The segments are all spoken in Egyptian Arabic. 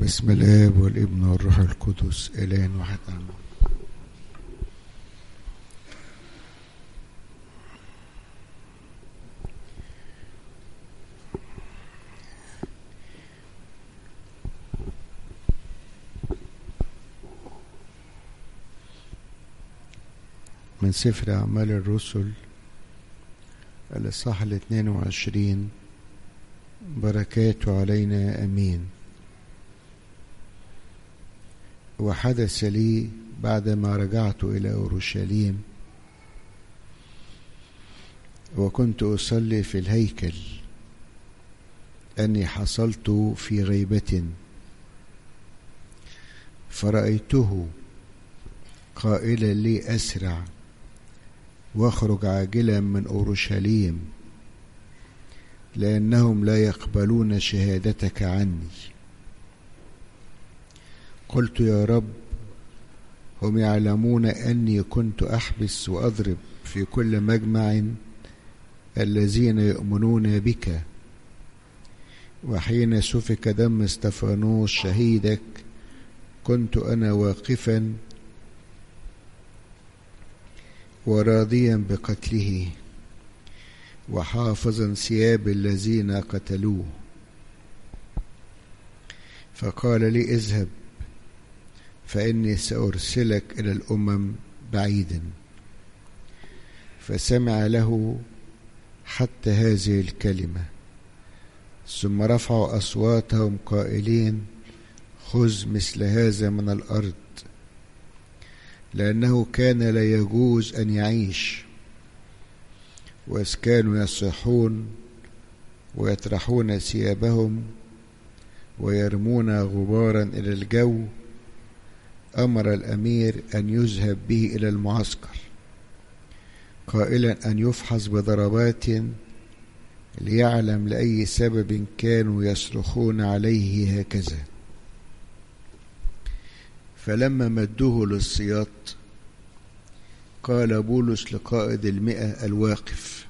بسم الاب والابن والروح القدس الان واحد امين من سفر أعمال الرسل الإصحاح الاثنين وعشرين بركاته علينا أمين وحدث لي بعدما رجعت إلى أورشليم وكنت أصلي في الهيكل أني حصلت في غيبة فرأيته قائلا لي أسرع واخرج عاجلا من أورشليم لأنهم لا يقبلون شهادتك عني قلت يا رب هم يعلمون أني كنت أحبس وأضرب في كل مجمع الذين يؤمنون بك وحين سفك دم استفانوس شهيدك كنت أنا واقفا وراضيا بقتله وحافظا ثياب الذين قتلوه فقال لي اذهب فاني سارسلك الى الامم بعيدا فسمع له حتى هذه الكلمه ثم رفعوا اصواتهم قائلين خذ مثل هذا من الارض لانه كان لا يجوز ان يعيش واذ كانوا يصيحون ويطرحون ثيابهم ويرمون غبارا الى الجو امر الامير ان يذهب به الى المعسكر قائلا ان يفحص بضربات ليعلم لاي سبب كانوا يصرخون عليه هكذا فلما مدوه للسياط قال بولس لقائد المئة الواقف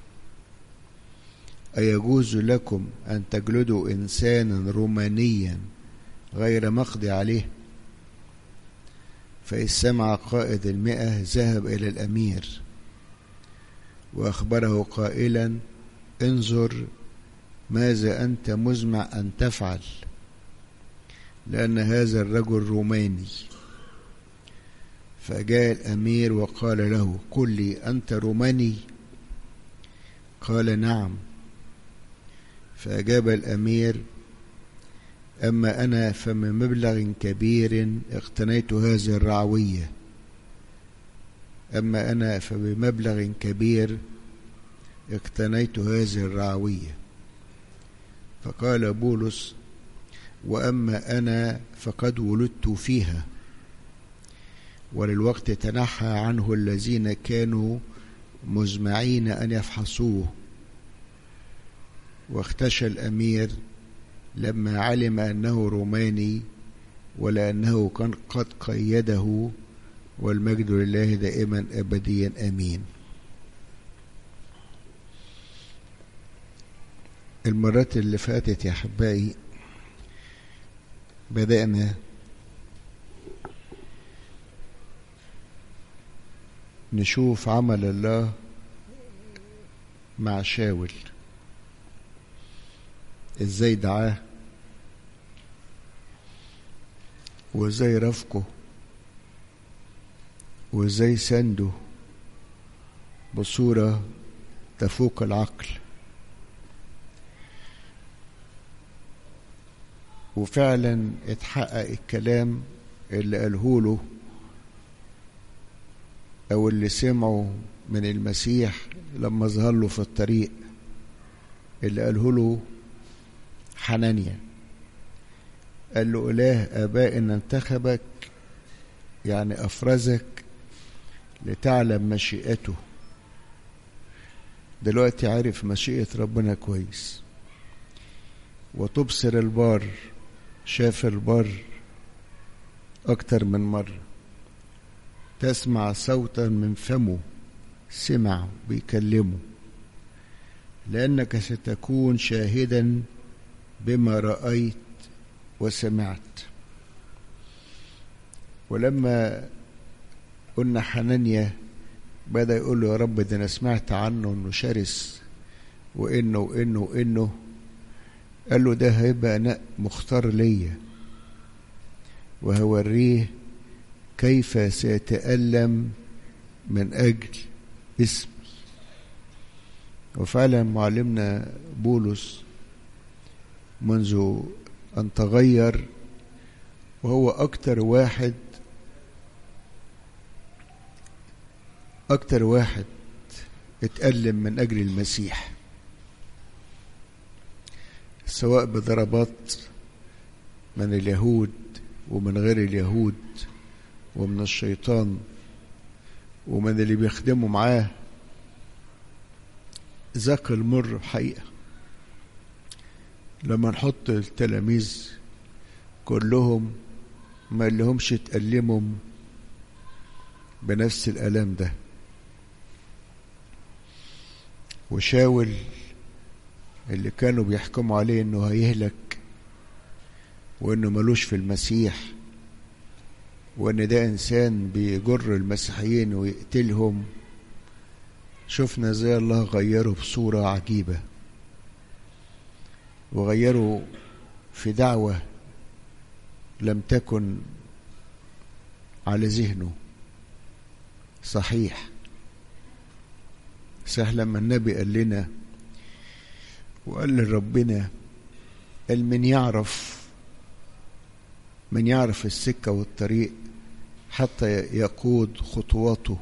أيجوز لكم أن تجلدوا إنسانا رومانيا غير مقضي عليه فإذ سمع قائد المئة ذهب إلى الأمير وأخبره قائلا انظر ماذا أنت مزمع أن تفعل لأن هذا الرجل روماني فجاء الأمير وقال له قل لي أنت روماني قال نعم فأجاب الأمير أما أنا فمن مبلغ كبير اقتنيت هذه الرعوية أما أنا فبمبلغ كبير اقتنيت هذه الرعوية فقال بولس وأما أنا فقد ولدت فيها وللوقت تنحى عنه الذين كانوا مزمعين أن يفحصوه واختشى الأمير لما علم أنه روماني ولأنه كان قد قيده والمجد لله دائما أبديا آمين المرات اللي فاتت يا أحبائي بدأنا نشوف عمل الله مع شاول ازاي دعاه وازاي رافقه وازاي سنده بصورة تفوق العقل وفعلا اتحقق الكلام اللي قاله له او اللي سمعه من المسيح لما ظهر له في الطريق اللي قاله له حنانيا قال له اله ابائنا انتخبك يعني افرزك لتعلم مشيئته دلوقتي عارف مشيئة ربنا كويس وتبصر البار شاف البر أكتر من مرة تسمع صوتا من فمه سمع بيكلمه لأنك ستكون شاهدا بما رأيت وسمعت ولما قلنا حنانيا بدأ يقول له يا رب ده أنا سمعت عنه إنه شرس وإنه وإنه وإنه قال له ده هيبقى نق مختار ليا وهوريه كيف سيتألم من أجل اسمي وفعلا معلمنا بولس منذ أن تغير وهو أكتر واحد أكتر واحد اتألم من أجل المسيح سواء بضربات من اليهود ومن غير اليهود ومن الشيطان ومن اللي بيخدموا معاه ذاك المر حقيقة لما نحط التلاميذ كلهم ما لهمش تألموا بنفس الألم ده وشاول اللي كانوا بيحكموا عليه انه هيهلك وانه ملوش في المسيح وان ده انسان بيجر المسيحيين ويقتلهم شفنا زي الله غيره بصورة عجيبة وغيره في دعوة لم تكن على ذهنه صحيح صح لما النبي قال لنا وقال لربنا قال من يعرف من يعرف السكة والطريق حتى يقود خطواته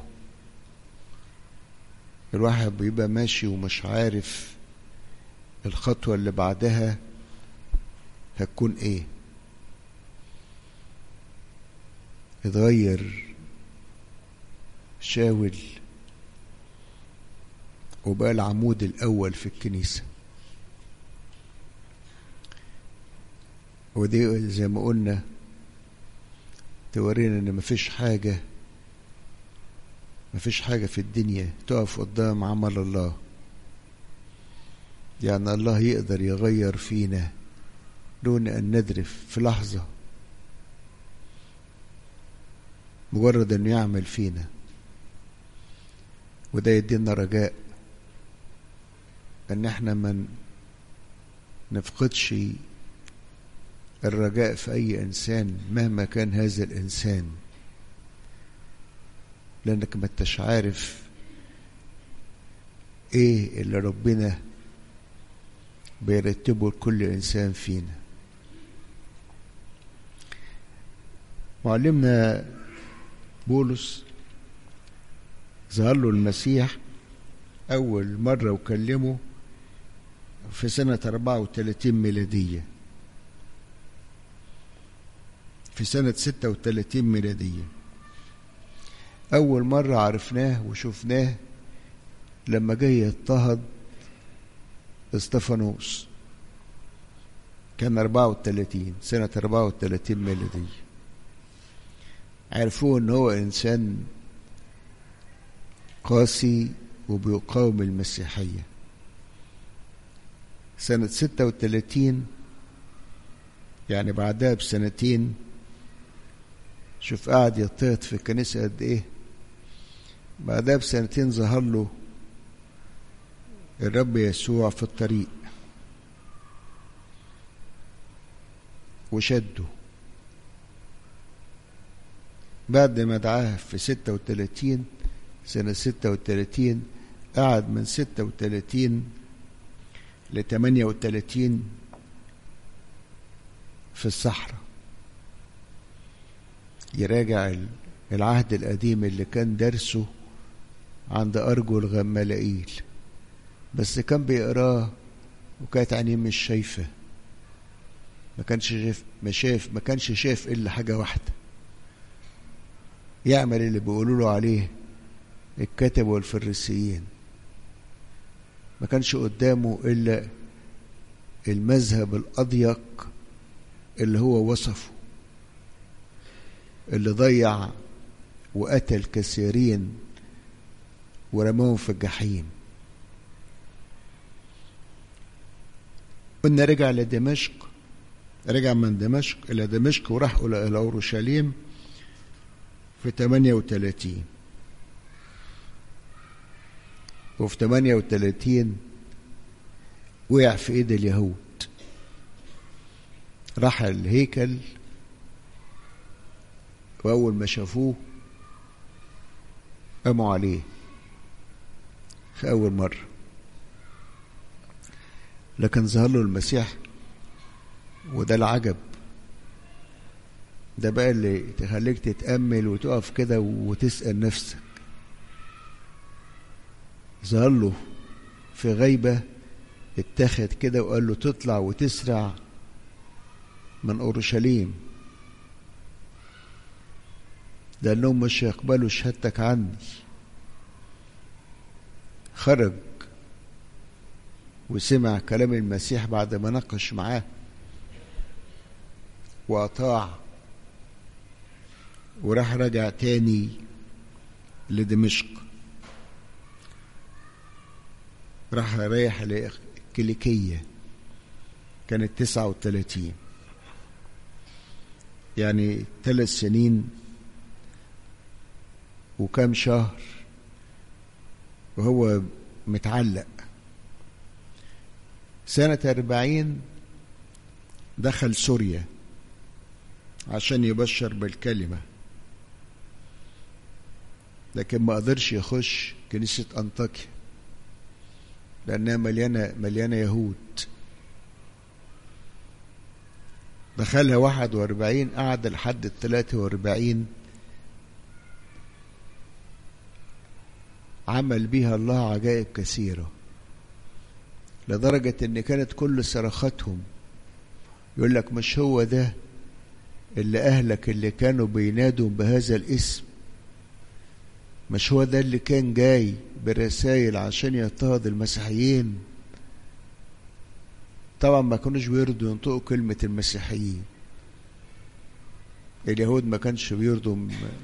الواحد بيبقى ماشي ومش عارف الخطوة اللي بعدها هتكون ايه اتغير شاول وبقى العمود الأول في الكنيسة ودي زي ما قلنا تورينا ان مفيش حاجة مفيش حاجة في الدنيا تقف قدام عمل الله يعني الله يقدر يغير فينا دون أن ندرف في لحظة مجرد أنه يعمل فينا وده يدينا رجاء ان احنا ما نفقدش الرجاء في اي انسان مهما كان هذا الانسان لانك ما انتش عارف ايه اللي ربنا بيرتبه لكل انسان فينا معلمنا بولس ظهر له المسيح أول مرة وكلمه في سنة 34 ميلادية في سنة 36 ميلادية أول مرة عرفناه وشفناه لما جاي يضطهد استفانوس كان 34 سنة 34 ميلادية عرفوه ان هو انسان قاسي وبيقاوم المسيحية سنة ستة وثلاثين يعني بعدها بسنتين شوف قاعد يضطهد في الكنيسة قد ايه بعدها بسنتين ظهر له الرب يسوع في الطريق وشده بعد ما دعاه في ستة وثلاثين سنة ستة وثلاثين قعد من ستة وثلاثين لتمانية وثلاثين في الصحراء يراجع العهد القديم اللي كان درسه عند أرجل غمالائيل بس كان بيقراه وكانت عينيه مش شايفة ما كانش شايف ما شايف ما كانش شايف إلا حاجة واحدة يعمل اللي بيقولوا له عليه الكتب والفريسيين ما كانش قدامه إلا المذهب الأضيق اللي هو وصفه اللي ضيع وقتل كثيرين ورماهم في الجحيم قلنا رجع لدمشق رجع من دمشق إلى دمشق وراح إلى أورشليم في 38 وفي 38 وقع في ايد اليهود راح الهيكل واول ما شافوه قاموا عليه في اول مره لكن ظهر له المسيح وده العجب ده بقى اللي تخليك تتأمل وتقف كده وتسأل نفسك ظهر له في غيبة اتخذ كده وقال له تطلع وتسرع من أورشليم لأنهم مش هيقبلوا شهادتك عني خرج وسمع كلام المسيح بعد ما ناقش معاه وأطاع وراح رجع تاني لدمشق راح رايح لكليكية كانت تسعة وثلاثين يعني ثلاث سنين وكام شهر وهو متعلق سنة أربعين دخل سوريا عشان يبشر بالكلمة لكن ما قدرش يخش كنيسة أنطاكيا لأنها مليانة مليانة يهود دخلها واحد واربعين قعد لحد التلاتة واربعين عمل بيها الله عجائب كثيرة لدرجة إن كانت كل صرخاتهم يقول لك مش هو ده اللي أهلك اللي كانوا بينادوا بهذا الاسم مش هو ده اللي كان جاي برسائل عشان يضطهد المسيحيين طبعا ما كانوش بيرضوا ينطقوا كلمة المسيحيين اليهود ما كانش بيرضوا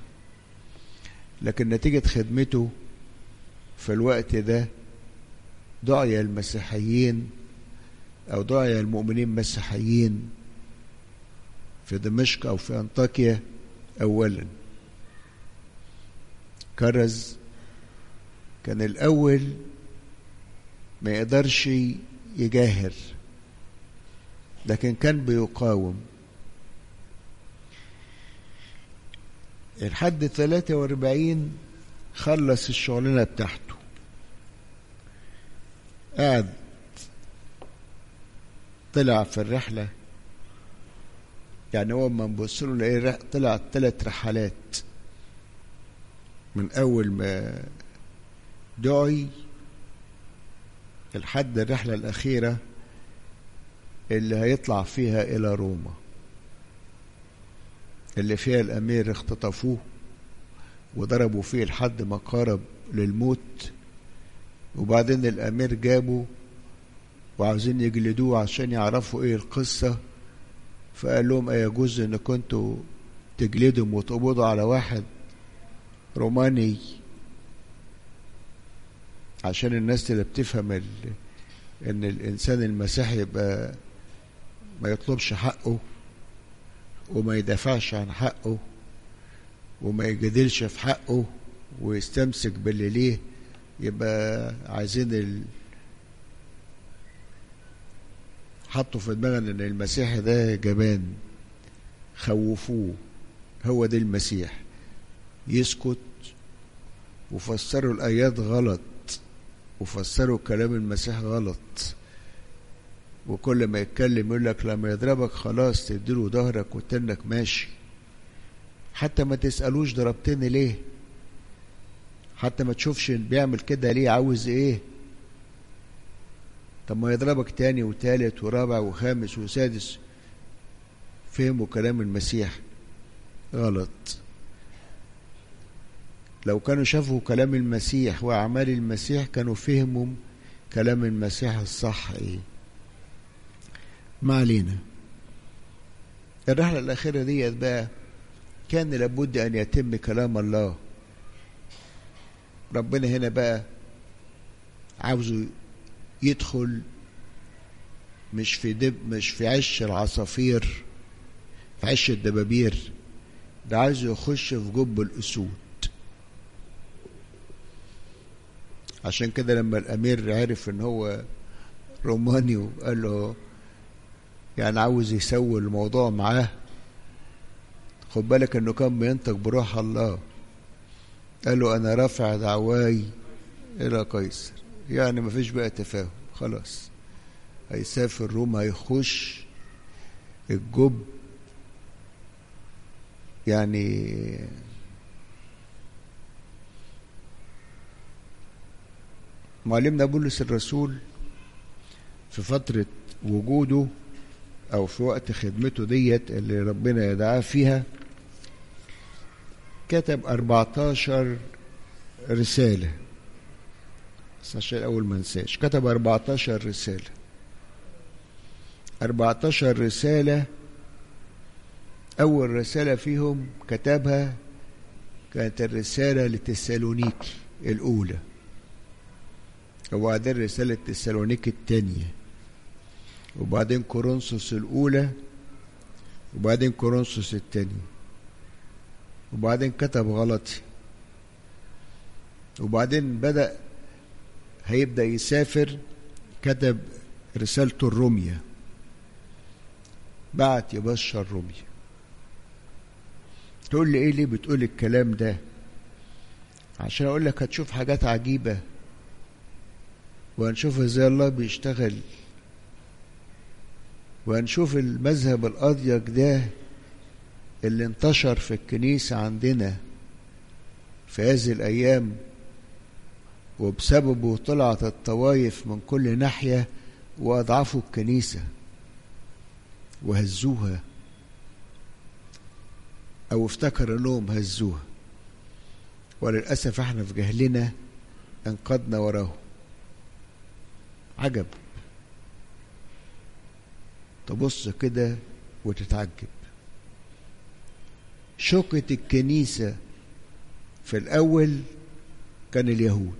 لكن نتيجة خدمته في الوقت ده دعي المسيحيين أو دعي المؤمنين مسيحيين في دمشق أو في أنطاكيا أولا كرز كان الأول ما يقدرش يجاهر لكن كان بيقاوم لحد 43 خلص الشغلانة بتاعته قعد طلع في الرحلة يعني هو ما نبص له لقيه طلع ثلاث رحلات من أول ما دعي لحد الرحلة الأخيرة اللي هيطلع فيها إلى روما اللي فيها الأمير اختطفوه وضربوا فيه لحد ما قارب للموت وبعدين الأمير جابه وعاوزين يجلدوه عشان يعرفوا ايه القصة فقال لهم أيجوز إن كنتوا تجلدهم وتقبضوا على واحد روماني عشان الناس اللي بتفهم ال... ان الانسان المسيحي يبقى ما يطلبش حقه وما يدافعش عن حقه وما يجادلش في حقه ويستمسك باللي ليه يبقى عايزين ال... حطوا في دماغنا ان المسيح ده جبان خوفوه هو ده المسيح يسكت وفسروا الآيات غلط وفسروا كلام المسيح غلط وكل ما يتكلم يقول لك لما يضربك خلاص تديله ظهرك وتنك ماشي حتى ما تسألوش ضربتني ليه حتى ما تشوفش بيعمل كده ليه عاوز ايه طب ما يضربك تاني وتالت ورابع وخامس وسادس فهموا كلام المسيح غلط لو كانوا شافوا كلام المسيح وأعمال المسيح كانوا فهموا كلام المسيح الصح إيه ما علينا الرحلة الأخيرة ديت بقى كان لابد أن يتم كلام الله ربنا هنا بقى عاوزه يدخل مش في دب مش في عش العصافير في عش الدبابير ده عايز يخش في جب الأسود عشان كده لما الأمير عرف إن هو روماني وقال له يعني عاوز يسوي الموضوع معاه خد بالك إنه كان بينطق بروح الله قال له أنا رافع دعواي إلى قيصر يعني مفيش بقى تفاهم خلاص هيسافر روما هيخش الجب يعني معلمنا بولس الرسول في فترة وجوده أو في وقت خدمته ديت اللي ربنا يدعاه فيها كتب 14 رسالة بس عشان الأول ما انساش كتب 14 رسالة 14 رسالة أول رسالة فيهم كتبها كانت الرسالة لتسالونيكي الأولى وبعدين رسالة تسالونيكي الثانية وبعدين كورنثوس الأولى وبعدين كورنثوس الثانية وبعدين كتب غلطي وبعدين بدأ هيبدأ يسافر كتب رسالته الرومية بعت يبشر رومية تقول لي ايه ليه بتقول الكلام ده عشان اقول لك هتشوف حاجات عجيبة وهنشوف ازاي الله بيشتغل وهنشوف المذهب الأضيق ده اللي انتشر في الكنيسة عندنا في هذه الأيام وبسببه طلعت الطوائف من كل ناحية وأضعفوا الكنيسة وهزوها أو افتكر إنهم هزوها وللأسف احنا في جهلنا انقضنا وراه عجب تبص كده وتتعجب شوكة الكنيسة في الأول كان اليهود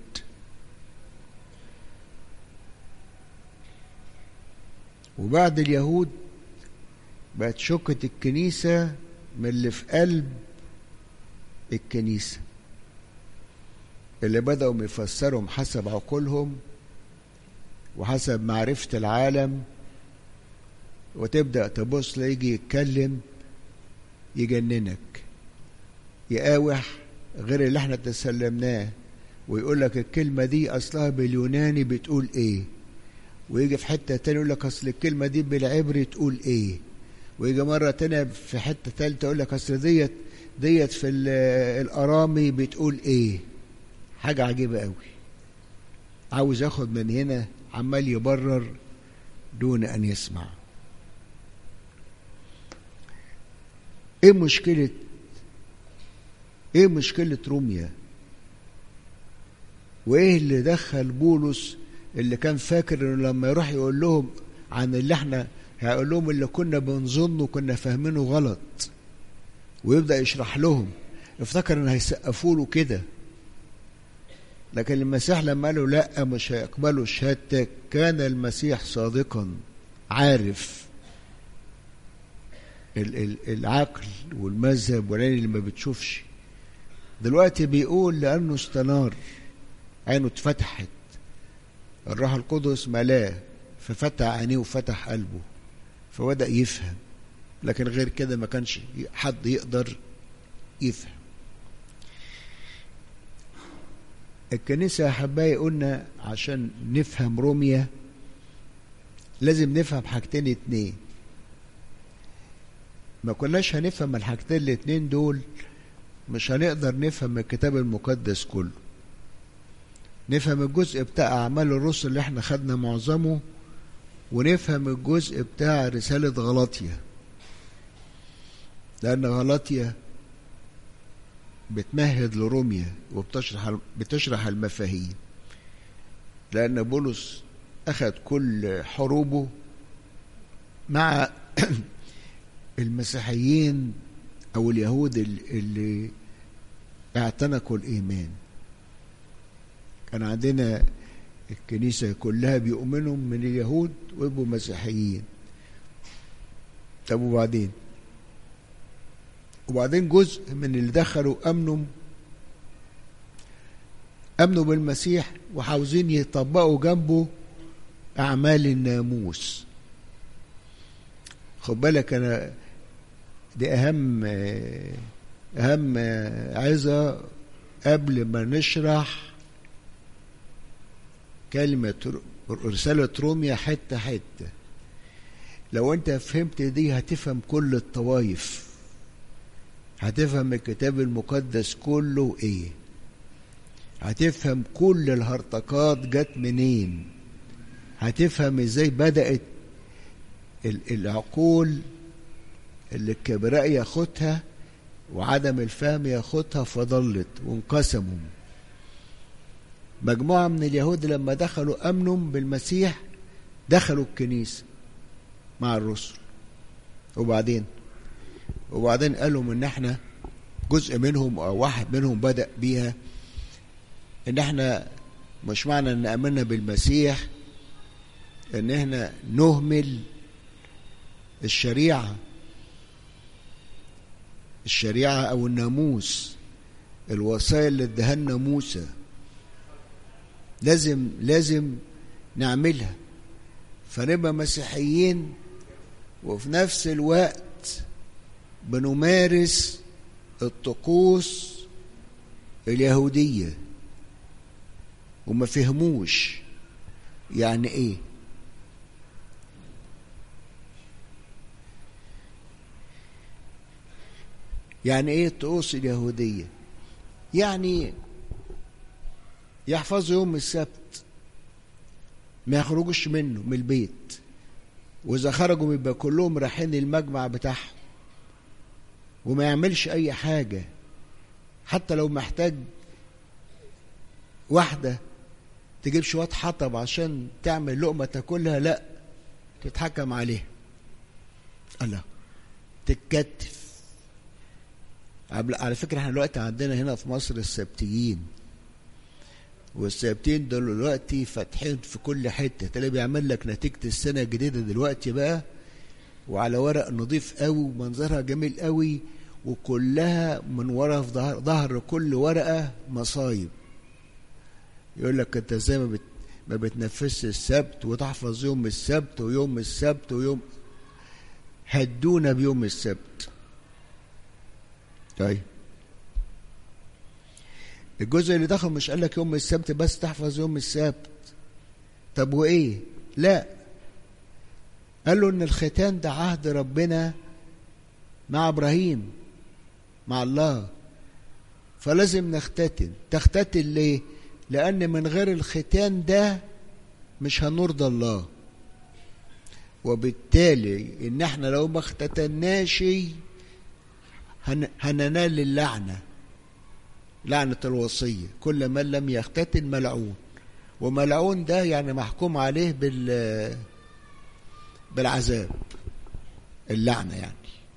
وبعد اليهود بقت شوكة الكنيسة من اللي في قلب الكنيسة اللي بدأوا يفسرهم حسب عقولهم وحسب معرفة العالم وتبدأ تبص يجي يتكلم يجننك يقاوح غير اللي احنا تسلمناه ويقول لك الكلمة دي أصلها باليوناني بتقول إيه ويجي في حتة تانية يقول لك أصل الكلمة دي بالعبري تقول إيه ويجي مرة تانية في حتة تالتة يقول لك أصل ديت ديت في الأرامي بتقول إيه حاجة عجيبة قوي عاوز ياخد من هنا عمال يبرر دون أن يسمع ايه مشكلة ايه مشكلة روميا وايه اللي دخل بولس اللي كان فاكر انه لما يروح يقول لهم عن اللي احنا هيقول لهم اللي كنا بنظنه كنا فاهمينه غلط ويبدأ يشرح لهم افتكر ان هيسقفوا له كده لكن المسيح لما قالوا لا مش هيقبلوا شهادتك كان المسيح صادقا عارف العقل والمذهب والعين اللي ما بتشوفش دلوقتي بيقول لأنه استنار عينه اتفتحت الروح القدس ملاه ففتح عينيه وفتح قلبه فبدأ يفهم لكن غير كده ما كانش حد يقدر يفهم الكنيسة يا حبايبي قلنا عشان نفهم روميا لازم نفهم حاجتين اتنين ما كناش هنفهم الحاجتين الاتنين دول مش هنقدر نفهم الكتاب المقدس كله نفهم الجزء بتاع أعمال الرسل اللي احنا خدنا معظمه ونفهم الجزء بتاع رسالة غلطية لأن غلطية بتمهد لروميا وبتشرح بتشرح المفاهيم لأن بولس أخذ كل حروبه مع المسيحيين أو اليهود اللي اعتنقوا الإيمان كان عندنا الكنيسة كلها بيؤمنوا من اليهود ويبقوا مسيحيين طب وبعدين وبعدين جزء من اللي دخلوا امنوا امنوا بالمسيح وعاوزين يطبقوا جنبه اعمال الناموس خد بالك انا دي اهم اهم عظه قبل ما نشرح كلمه رساله روميا حته حته لو انت فهمت دي هتفهم كل الطوائف هتفهم الكتاب المقدس كله ايه هتفهم كل الهرطقات جت منين هتفهم ازاي بدأت العقول اللي الكبراء ياخدها وعدم الفهم ياخدها فضلت وانقسموا مجموعة من اليهود لما دخلوا أمنوا بالمسيح دخلوا الكنيسة مع الرسل وبعدين وبعدين قالوا ان احنا جزء منهم او واحد منهم بدأ بيها ان احنا مش معنى ان امنا بالمسيح ان احنا نهمل الشريعة الشريعة او الناموس الوصايا اللي ادهنا موسى لازم لازم نعملها فنبقى مسيحيين وفي نفس الوقت بنمارس الطقوس اليهودية وما فهموش يعني ايه يعني ايه الطقوس اليهودية يعني يحفظوا يوم السبت ما يخرجوش منه من البيت واذا خرجوا يبقى كلهم رايحين المجمع بتاعهم وما يعملش اي حاجه حتى لو محتاج واحده تجيب شويه حطب عشان تعمل لقمه تاكلها لا تتحكم عليها الله تتكتف على فكره احنا دلوقتي عندنا هنا في مصر السبتيين والسبتين دول دلوقتي فاتحين في كل حته تلاقي بيعمل لك نتيجه السنه الجديده دلوقتي بقى وعلى ورق نظيف قوي ومنظرها جميل قوي وكلها من ورا في ظهر, ظهر كل ورقه مصايب يقول لك انت ازاي ما, بت ما بتنفذش السبت وتحفظ يوم السبت ويوم السبت ويوم هدونا بيوم السبت طيب الجزء اللي دخل مش قال لك يوم السبت بس تحفظ يوم السبت طب وايه لا قال له ان الختان ده عهد ربنا مع ابراهيم مع الله فلازم نختتن تختتن ليه لان من غير الختان ده مش هنرضى الله وبالتالي ان احنا لو ما اختتناش هن... هننال اللعنه لعنة الوصية كل من لم يختتن ملعون وملعون ده يعني محكوم عليه بال بالعذاب اللعنة يعني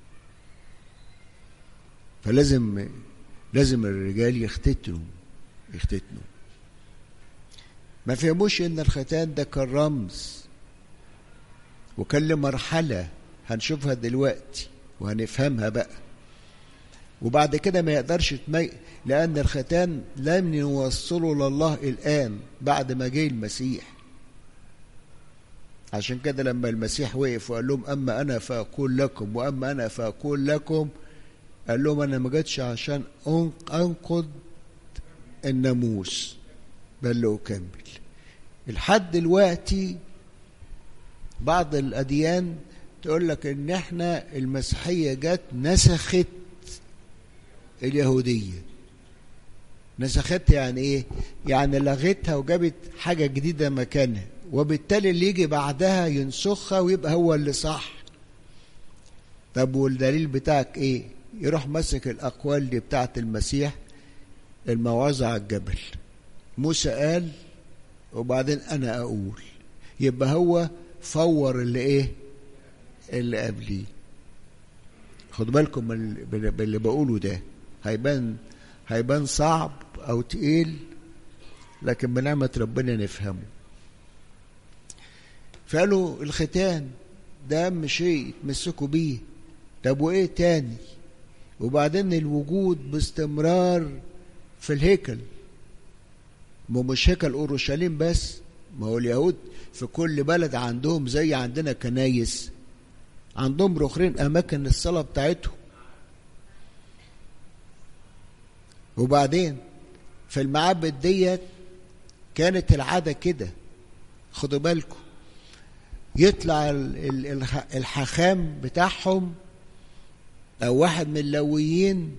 فلازم لازم الرجال يختتنوا يختتنوا ما فهموش ان الختان ده كان رمز وكان له مرحلة هنشوفها دلوقتي وهنفهمها بقى وبعد كده ما يقدرش تمي... لأن الختان لم يوصله لله الآن بعد ما جه المسيح عشان كده لما المسيح وقف وقال لهم أما أنا فأقول لكم وأما أنا فأقول لكم قال لهم أنا ما جتش عشان أنقض الناموس بل لأكمل لحد دلوقتي بعض الأديان تقول لك إن إحنا المسيحية جت نسخت اليهودية نسختها يعني ايه يعني لغتها وجابت حاجة جديدة مكانها وبالتالي اللي يجي بعدها ينسخها ويبقى هو اللي صح طب والدليل بتاعك ايه يروح ماسك الاقوال دي بتاعت المسيح الموعظة على الجبل موسى قال وبعدين انا اقول يبقى هو فور اللي ايه اللي قبليه خدوا بالكم من اللي بقوله ده هيبان هيبان صعب او تقيل لكن بنعمة ربنا نفهمه فقالوا الختان ده اهم شيء يتمسكوا بيه طب وايه تاني وبعدين الوجود باستمرار في الهيكل ما مش هيكل اورشليم بس ما هو اليهود في كل بلد عندهم زي عندنا كنايس عندهم رخرين اماكن الصلاه بتاعتهم وبعدين في المعابد ديت كانت العاده كده خدوا بالكم يطلع الحخام بتاعهم او واحد من اللويين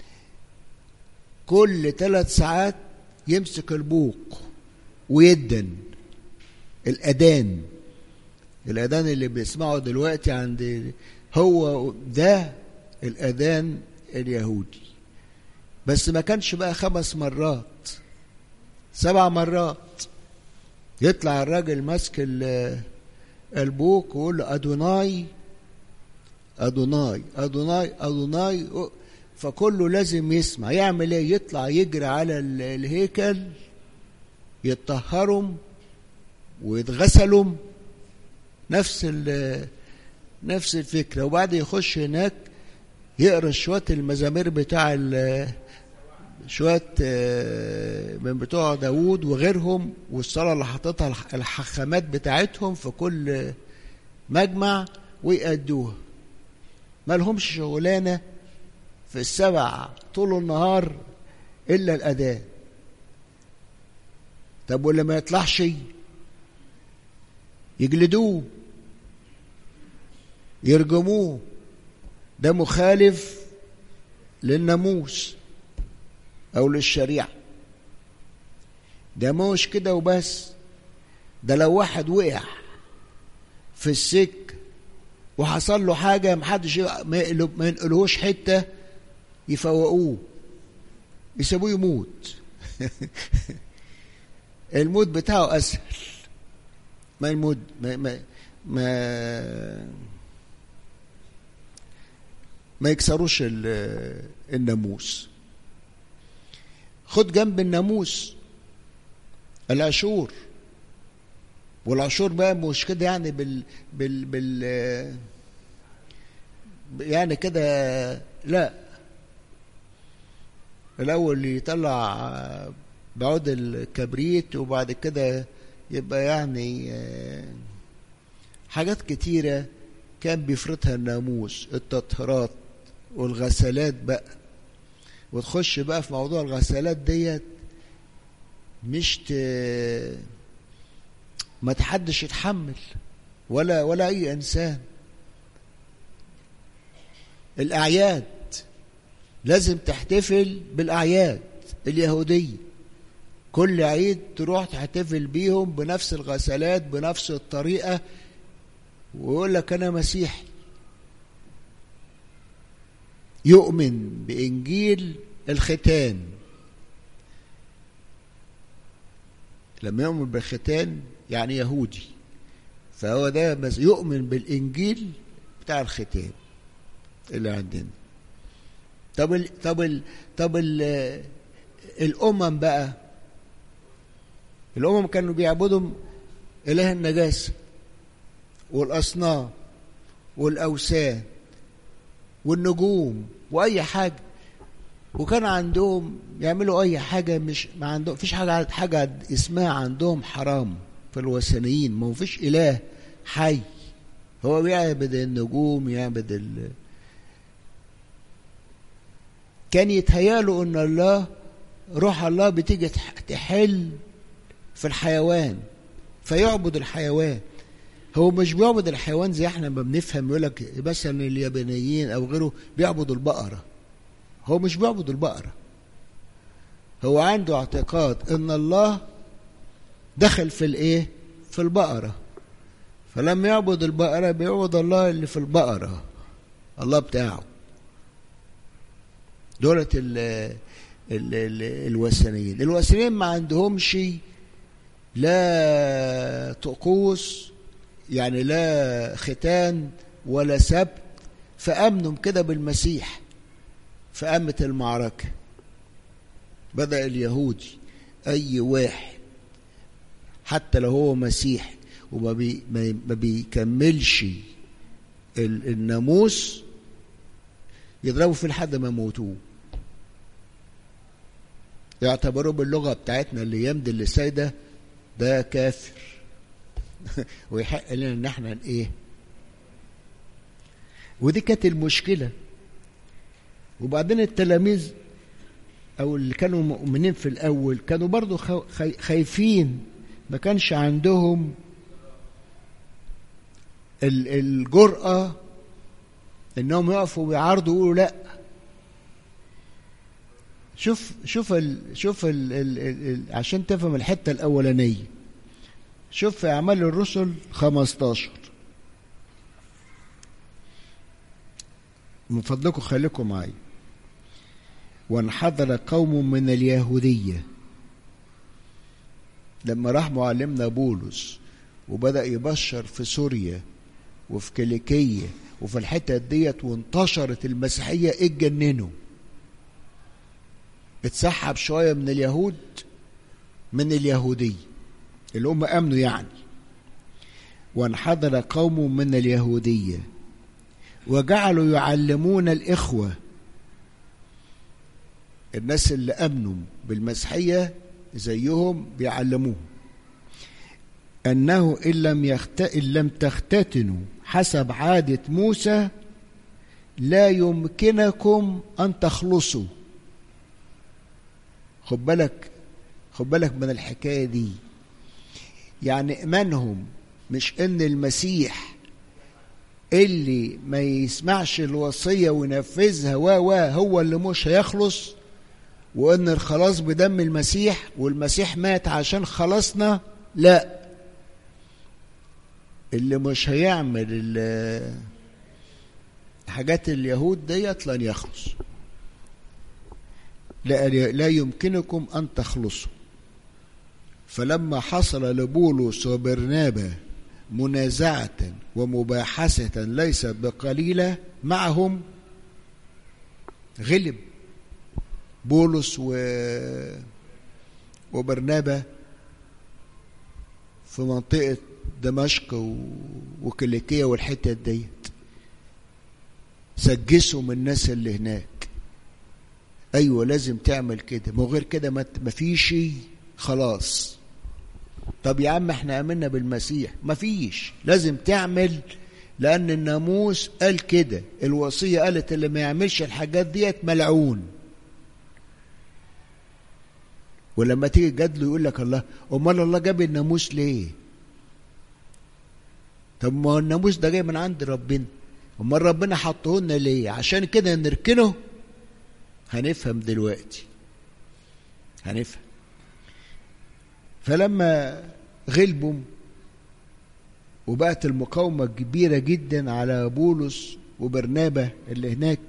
كل ثلاث ساعات يمسك البوق ويدن الأذان الأذان اللي بيسمعه دلوقتي عند هو ده الأذان اليهودي بس ما كانش بقى خمس مرات سبع مرات يطلع الراجل ماسك البوق ويقول له أدوناي أدوناي أدوناي أدوناي فكله لازم يسمع يعمل ايه يطلع يجري على الهيكل يتطهرهم ويتغسلوا نفس نفس الفكره وبعد يخش هناك يقرا شويه المزامير بتاع شويه من بتوع داوود وغيرهم والصلاه اللي حاططها الحخامات بتاعتهم في كل مجمع ويأدوها ما لهمش شغلانه في السبع طول النهار الا الاذان طب واللي ما يطلعش يجلدوه يرجموه ده مخالف للناموس او للشريعه ده مش كده وبس ده لو واحد وقع في السك وحصل له حاجه محدش ما ينقلهوش حته يفوقوه يسيبوه يموت الموت بتاعه اسهل ما الموت ما ما ما, ما يكسروش الناموس خد جنب الناموس العشور والعشور بقى مش كده يعني بال بال بال يعني كده لا الاول يطلع بعود الكبريت وبعد كده يبقى يعني حاجات كتيرة كان بيفرضها الناموس التطهيرات والغسالات بقى وتخش بقى في موضوع الغسالات ديت مش ت... ما تحدش يتحمل ولا ولا اي انسان الاعياد لازم تحتفل بالاعياد اليهوديه كل عيد تروح تحتفل بيهم بنفس الغسالات بنفس الطريقه ويقول لك انا مسيحي يؤمن بانجيل الختان لما يؤمن بالختان يعني يهودي فهو ده يؤمن بالانجيل بتاع الختان اللي عندنا طب ال طب ال طب ال الامم بقى الامم كانوا بيعبدوا اله النجاسه والاصنام والاوثان والنجوم واي حاجه وكان عندهم يعملوا اي حاجه مش ما عندهم فيش حاجه حاجه اسمها عندهم حرام في الوثنيين ما فيش اله حي هو بيعبد النجوم يعبد ال كان يتهيأله ان الله روح الله بتيجي تحل في الحيوان فيعبد الحيوان هو مش بيعبد الحيوان زي احنا ما بنفهم يقول لك مثلا اليابانيين او غيره بيعبدوا البقره هو مش بيعبد البقره هو عنده اعتقاد ان الله دخل في الايه في البقره فلما يعبد البقره بيعبد الله اللي في البقره الله بتاعه دولة ال ال ال الوثنيين الوثنيين ما عندهمش لا طقوس يعني لا ختان ولا سبت فأمنوا كده بالمسيح فقامت المعركة بدأ اليهودي أي واحد حتى لو هو مسيحي وما بي ما بيكملش الناموس يضربوا فيه لحد ما يموتوه يعتبروه باللغة بتاعتنا اللي يمضي اللي سايدة ده كافر ويحق لنا ان احنا ايه ودي كانت المشكلة وبعدين التلاميذ او اللي كانوا مؤمنين في الاول كانوا برضو خايفين ما كانش عندهم الجرأة انهم يقفوا ويعارضوا ويقولوا لا شوف شوف ال شوف ال ال ال عشان تفهم الحته الاولانيه شوف في اعمال الرسل 15 من فضلكم خليكم معي وانحدر قوم من اليهوديه لما راح معلمنا بولس وبدا يبشر في سوريا وفي كيليكيه وفي الحتت ديت وانتشرت المسيحيه اتجننوا اتسحب شويه من اليهود من اليهوديه اللي هم امنوا يعني وانحدر قوم من اليهوديه وجعلوا يعلمون الاخوه الناس اللي امنوا بالمسيحيه زيهم بيعلموهم انه ان لم يخت... ان لم تختتنوا حسب عاده موسى لا يمكنكم ان تخلصوا خد بالك خد بالك من الحكايه دي يعني ايمانهم مش ان المسيح اللي ما يسمعش الوصيه وينفذها و و هو اللي مش هيخلص وان الخلاص بدم المسيح والمسيح مات عشان خلصنا لا اللي مش هيعمل حاجات اليهود ديت لن يخلص لا, لا يمكنكم أن تخلصوا فلما حصل لبولس وبرنابا منازعة ومباحثة ليست بقليلة معهم غلب بولس و وبرنابا في منطقة دمشق وكليكية والحتة ديت سجسوا من الناس اللي هناك ايوه لازم تعمل كده ما غير كده ما فيش خلاص طب يا عم احنا امنا بالمسيح ما فيش لازم تعمل لان الناموس قال كده الوصيه قالت اللي ما يعملش الحاجات ديت ملعون ولما تيجي جدله يقول لك الله امال الله جاب الناموس ليه طب ما هو الناموس ده جاي من عند ربنا امال ربنا حطه لنا ليه عشان كده نركنه هنفهم دلوقتي هنفهم فلما غلبوا وبقت المقاومة كبيرة جدا على بولس وبرنابة اللي هناك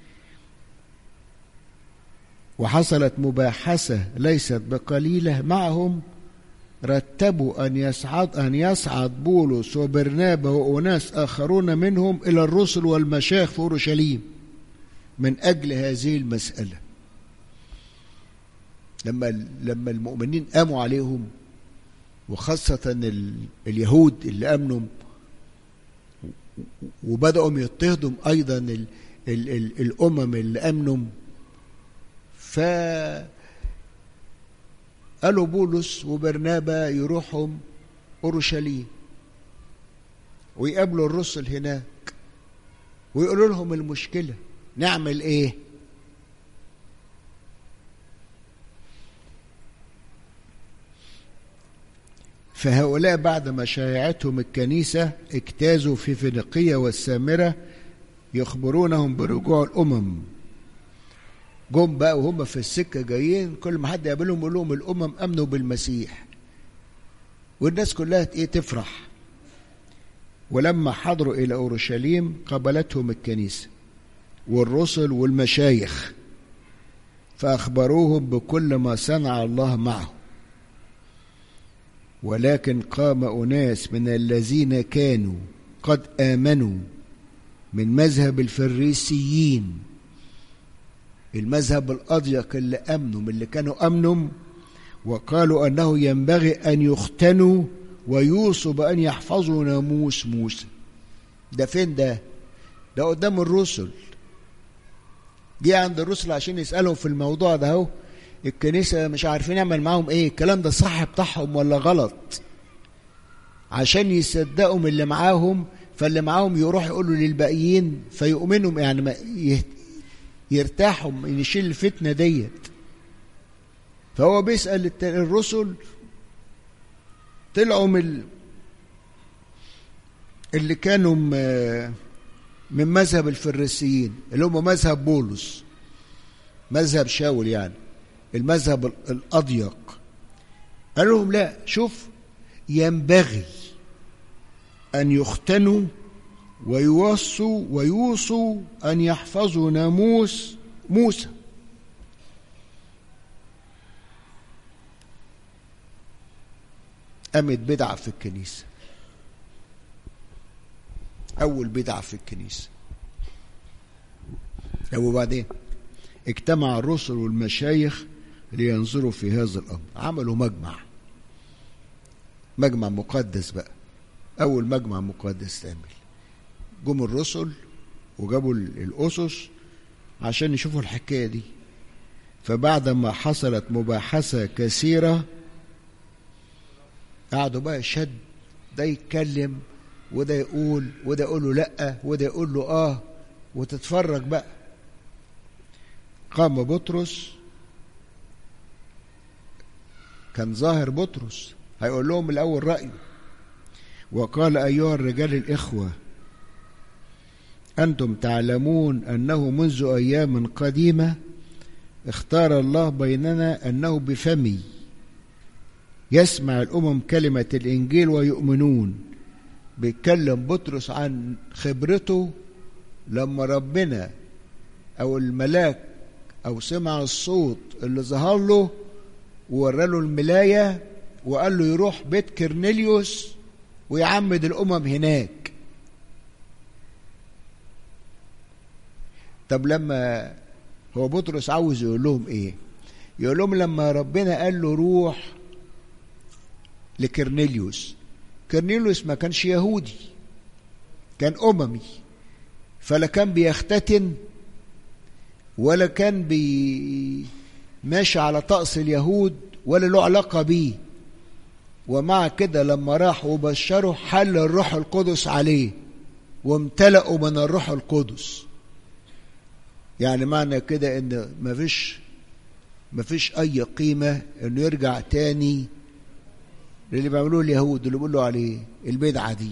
وحصلت مباحثة ليست بقليلة معهم رتبوا أن يصعد أن يصعد بولس وبرنابة وأناس آخرون منهم إلى الرسل والمشايخ في أورشليم من أجل هذه المسألة لما لما المؤمنين قاموا عليهم وخاصة اليهود اللي أمنوا وبدأوا يضطهدوا أيضا ال ال ال الأمم اللي أمنوا ف قالوا بولس وبرنابا يروحوا أورشليم ويقابلوا الرسل هناك ويقولوا لهم المشكلة نعمل ايه فهؤلاء بعد ما شايعتهم الكنيسة اجتازوا في فينيقية والسامرة يخبرونهم برجوع الأمم جم بقى وهم في السكة جايين كل ما حد يقابلهم يقول لهم الأمم أمنوا بالمسيح والناس كلها إيه تفرح ولما حضروا إلى أورشليم قبلتهم الكنيسة والرسل والمشايخ فأخبروهم بكل ما صنع الله معهم ولكن قام أناس من الذين كانوا قد آمنوا من مذهب الفريسيين المذهب الأضيق اللي أمنوا من اللي كانوا أمنوا وقالوا أنه ينبغي أن يختنوا ويوصوا بأن يحفظوا ناموس موسى ده فين ده؟ ده قدام الرسل جه عند الرسل عشان يسالهم في الموضوع ده اهو الكنيسه مش عارفين نعمل معاهم ايه الكلام ده صح بتاعهم ولا غلط عشان يصدقوا من اللي معاهم فاللي معاهم يروح يقولوا للباقيين فيؤمنوا يعني ما يرتاحوا من يشيل الفتنه ديت فهو بيسال الرسل طلعوا من اللي كانوا من مذهب الفريسيين اللي هم مذهب بولس مذهب شاول يعني المذهب الأضيق قال لهم لا شوف ينبغي أن يختنوا ويوصوا ويوصوا أن يحفظوا ناموس موسى قامت بدعة في الكنيسة أول بدعة في الكنيسة وبعدين اجتمع الرسل والمشايخ لينظروا في هذا الأمر عملوا مجمع مجمع مقدس بقى أول مجمع مقدس تعمل جم الرسل وجابوا الأسس عشان يشوفوا الحكاية دي فبعد ما حصلت مباحثة كثيرة قعدوا بقى شد ده يتكلم وده يقول وده يقول له لا وده يقول له اه وتتفرج بقى قام بطرس كان ظاهر بطرس هيقول لهم الاول رايه وقال ايها الرجال الاخوه انتم تعلمون انه منذ ايام قديمه اختار الله بيننا انه بفمي يسمع الامم كلمه الانجيل ويؤمنون بيتكلم بطرس عن خبرته لما ربنا او الملاك او سمع الصوت اللي ظهر له وورى له الملايه وقال له يروح بيت كرنيليوس ويعمد الامم هناك طب لما هو بطرس عاوز يقول لهم ايه يقول لهم لما ربنا قال له روح لكرنيليوس كرنيليوس ما كانش يهودي كان أممي فلا كان بيختتن ولا كان بي ماشي على طقس اليهود ولا له علاقة بيه ومع كده لما راح وبشره حل الروح القدس عليه وامتلأوا من الروح القدس يعني معنى كده ان مفيش مفيش اي قيمة انه يرجع تاني اللي بيعملوه اليهود اللي بيقولوا عليه البدعة دي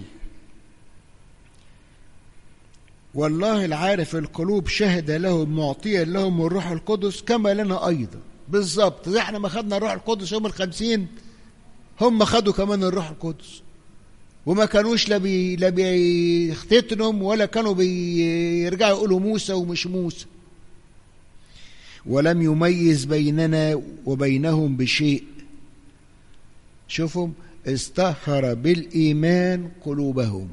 والله العارف القلوب شهد لهم معطيا لهم الروح القدس كما لنا أيضا بالظبط زي احنا ما خدنا الروح القدس يوم الخمسين هم خدوا كمان الروح القدس وما كانوش لا بي لا بيختتنهم ولا كانوا بيرجعوا يقولوا موسى ومش موسى ولم يميز بيننا وبينهم بشيء شوفوا استهر بالإيمان قلوبهم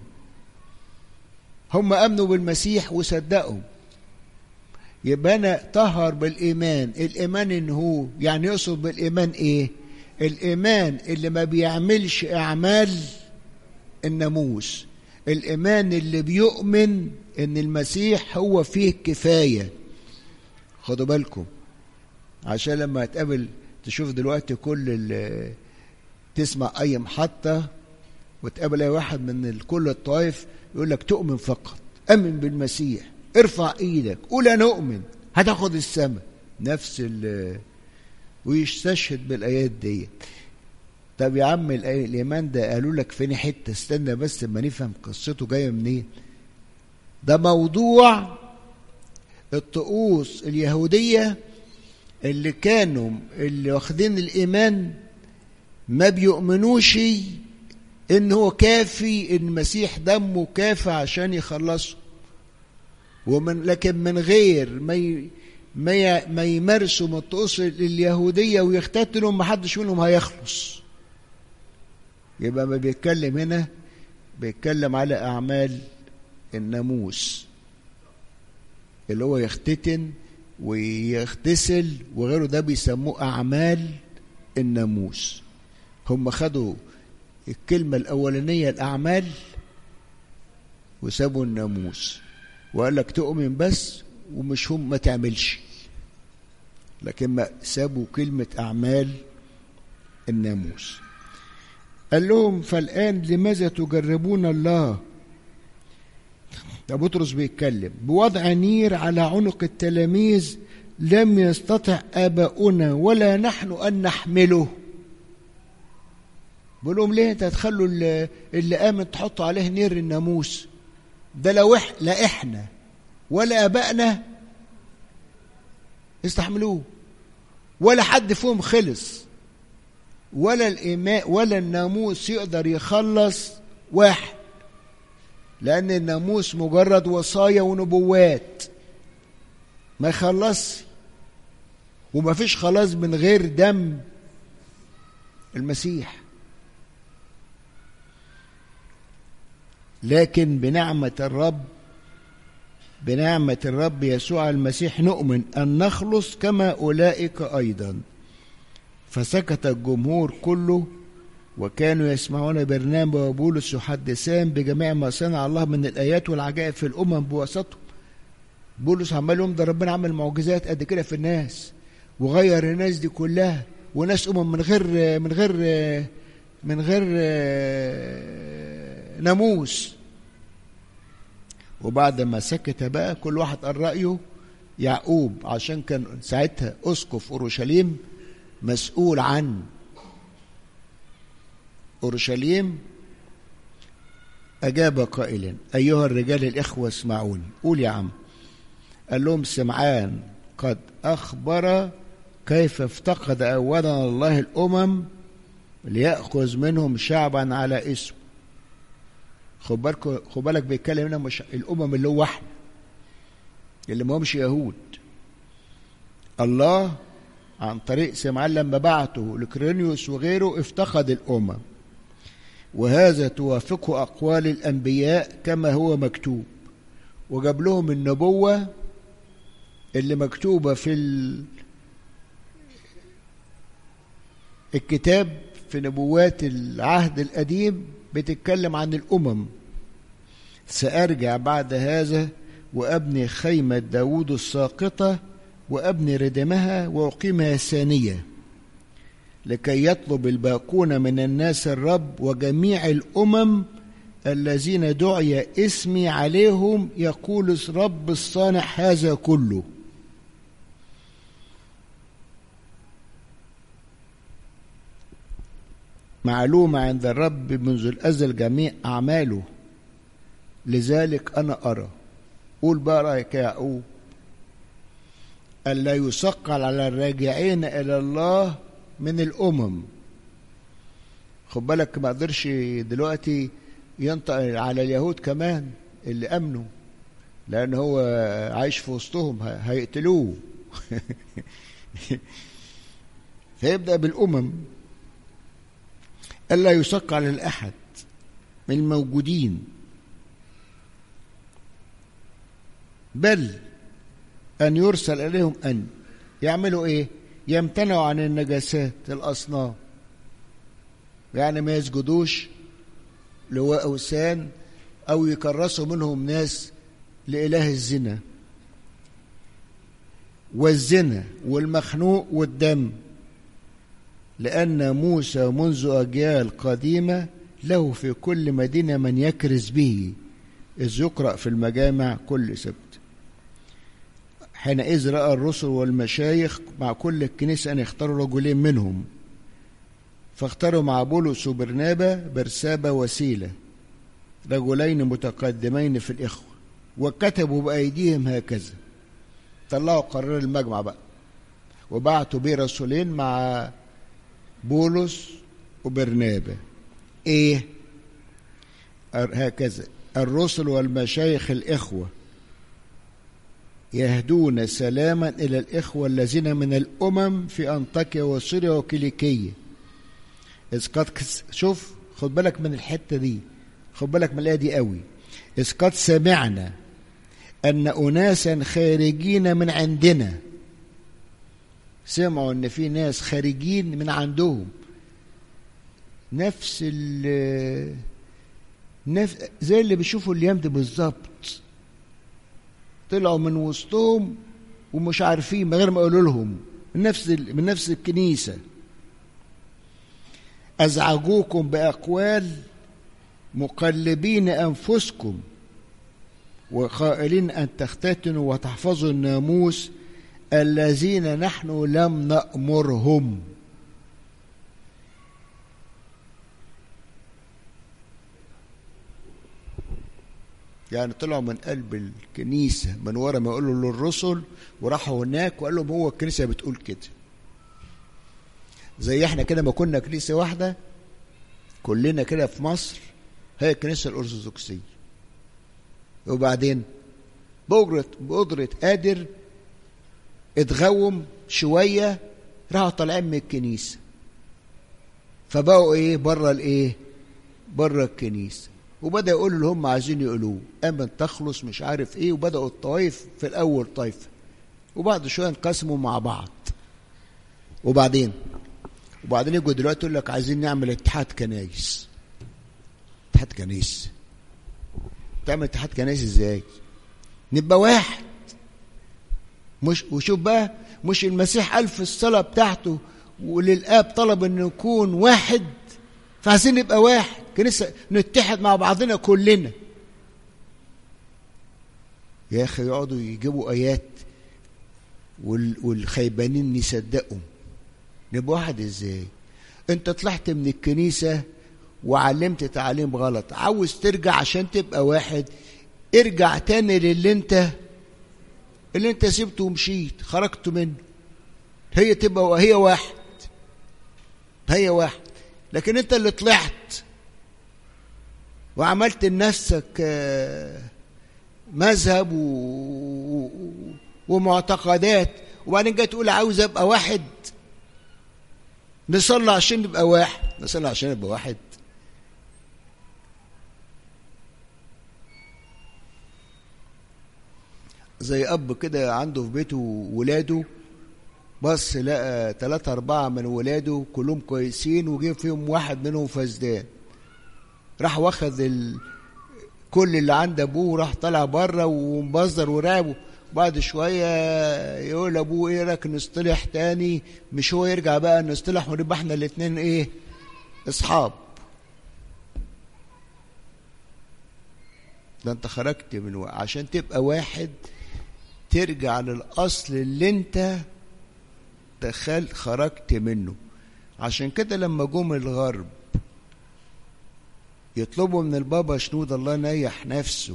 هم أمنوا بالمسيح وصدقوا يبقى أنا طهر بالإيمان الإيمان إن هو يعني يقصد بالإيمان إيه الإيمان اللي ما بيعملش أعمال الناموس الإيمان اللي بيؤمن إن المسيح هو فيه كفاية خدوا بالكم عشان لما تقابل تشوف دلوقتي كل تسمع أي محطة وتقابل أي واحد من كل الطائف يقول لك تؤمن فقط أمن بالمسيح ارفع ايدك قول أنا أؤمن هتاخد السماء نفس ال ويستشهد بالآيات دي طب يا عم الإيمان ده قالوا لك فين حتة استنى بس اما نفهم قصته جاية منين ده موضوع الطقوس اليهودية اللي كانوا اللي واخدين الإيمان ما بيؤمنوش ان هو كافي ان المسيح دمه كافي عشان يخلصه ومن لكن من غير ما ي... ما ي... ما يمارسوا من الطقوس اليهوديه ويختتنوا ما حدش منهم هيخلص يبقى ما بيتكلم هنا بيتكلم على اعمال الناموس اللي هو يختتن ويغتسل وغيره ده بيسموه اعمال الناموس هم خدوا الكلمة الأولانية الأعمال وسابوا الناموس وقال لك تؤمن بس ومش هم ما تعملش لكن ما سابوا كلمة أعمال الناموس قال لهم فالآن لماذا تجربون الله ده بطرس بيتكلم بوضع نير على عنق التلاميذ لم يستطع آباؤنا ولا نحن أن نحمله بقول لهم ليه انت هتخلوا اللي, اللي آمن تحطوا عليه نير الناموس ده لو إح لا احنا ولا ابائنا استحملوه ولا حد فيهم خلص ولا الإيماء ولا الناموس يقدر يخلص واحد لأن الناموس مجرد وصايا ونبوات ما يخلصش وما فيش خلاص من غير دم المسيح لكن بنعمة الرب بنعمة الرب يسوع المسيح نؤمن أن نخلص كما أولئك أيضا فسكت الجمهور كله وكانوا يسمعون برنامج وبولس يحدثان بجميع ما صنع الله من الآيات والعجائب في الأمم بواسطهم بولس عمال لهم ده ربنا عمل معجزات قد كده في الناس وغير الناس دي كلها وناس أمم من غير من غير من غير ناموس وبعد ما سكت بقى كل واحد قال رأيه يعقوب عشان كان ساعتها أسقف أورشليم مسؤول عن أورشليم أجاب قائلا أيها الرجال الإخوة اسمعوني قول يا عم قال لهم سمعان قد أخبر كيف افتقد أولا الله الأمم ليأخذ منهم شعبا على اسمه خد بالك خد بالك بيتكلم هنا مش الامم اللي هو احنا اللي ما همش يهود الله عن طريق سمعان لما بعته لكرينيوس وغيره افتقد الامم وهذا توافقه اقوال الانبياء كما هو مكتوب وجاب لهم النبوه اللي مكتوبه في ال... الكتاب في نبوات العهد القديم بتتكلم عن الأمم سأرجع بعد هذا وأبني خيمة داود الساقطة وأبني ردمها وأقيمها ثانية لكي يطلب الباقون من الناس الرب وجميع الأمم الذين دعي اسمي عليهم يقول رب الصانع هذا كله معلومة عند الرب منذ الأزل جميع أعماله لذلك أنا أرى قول بقى رأيك يا يعقوب ألا يثقل على الراجعين إلى الله من الأمم خد بالك ما قدرش دلوقتي ينطق على اليهود كمان اللي أمنوا لأن هو عايش في وسطهم هيقتلوه فيبدأ بالأمم ألا يشق على الأحد من الموجودين بل أن يرسل إليهم أن يعملوا إيه؟ يمتنعوا عن النجاسات الأصنام يعني ما يسجدوش لأوثان أو يكرسوا منهم ناس لإله الزنا والزنا والمخنوق والدم لأن موسى منذ أجيال قديمة له في كل مدينة من يكرز به إذ يقرأ في المجامع كل سبت حينئذ رأى الرسل والمشايخ مع كل الكنيسة أن يختاروا رجلين منهم فاختاروا مع بولس وبرنابا برسابة وسيلة رجلين متقدمين في الإخوة وكتبوا بأيديهم هكذا طلعوا قرار المجمع بقى وبعتوا بيه رسولين مع بولس وبرنابا ايه هكذا الرسل والمشايخ الاخوه يهدون سلاما الى الاخوه الذين من الامم في انطاكيا وسوريا وكيليكيه اذ قد شوف خد بالك من الحته دي خد بالك من الايه دي قوي اذ قد سمعنا ان اناسا خارجين من عندنا سمعوا ان في ناس خارجين من عندهم نفس ال نفس زي اللي بيشوفوا اليوم ده بالظبط طلعوا من وسطهم ومش عارفين من غير ما يقولوا لهم من نفس من نفس الكنيسة أزعجوكم بأقوال مقلبين أنفسكم وقائلين أن تختتنوا وتحفظوا الناموس الذين نحن لم نأمرهم يعني طلعوا من قلب الكنيسة من ورا ما يقولوا للرسل وراحوا هناك وقال لهم هو الكنيسة بتقول كده زي احنا كده ما كنا كنيسة واحدة كلنا كده في مصر هي الكنيسة الأرثوذكسية وبعدين بقدرة بقدرة قادر اتغوم شوية راحوا طالعين من الكنيسة فبقوا ايه بره الايه بره الكنيسة وبدأ يقولوا اللي هم عايزين يقولوه امن تخلص مش عارف ايه وبدأوا الطوائف في الاول طائفة وبعد شوية انقسموا مع بعض وبعدين وبعدين يجوا دلوقتي يقول لك عايزين نعمل اتحاد كنايس اتحاد كنايس تعمل اتحاد كنايس ازاي نبقى واحد مش وشوف بقى مش المسيح قال في الصلاة بتاعته وللآب طلب انه يكون واحد فعايزين نبقى واحد كنيسة نتحد مع بعضنا كلنا يا اخي يقعدوا يجيبوا ايات والخيبانين يصدقوا نبقى واحد ازاي انت طلعت من الكنيسة وعلمت تعليم غلط عاوز ترجع عشان تبقى واحد ارجع تاني للي انت اللي انت سبته ومشيت خرجت منه هي تبقى هي واحد هي واحد لكن انت اللي طلعت وعملت لنفسك مذهب و... ومعتقدات وبعدين جاي تقول عاوز ابقى واحد نصلي عشان نبقى واحد نصلي عشان نبقى واحد زي اب كده عنده في بيته ولاده بص لقى ثلاثة أربعة من ولاده كلهم كويسين وجه فيهم واحد منهم فسدان راح واخد ال... كل اللي عند أبوه وراح طالع بره ومبذر ورعبه بعد شوية يقول أبوه إيه رأيك نصطلح تاني مش هو يرجع بقى نصطلح ونبقى إحنا الاتنين إيه أصحاب ده أنت خرجت من و... عشان تبقى واحد ترجع للأصل اللي أنت دخل خرجت منه عشان كده لما جم الغرب يطلبوا من البابا شنود الله ينيح نفسه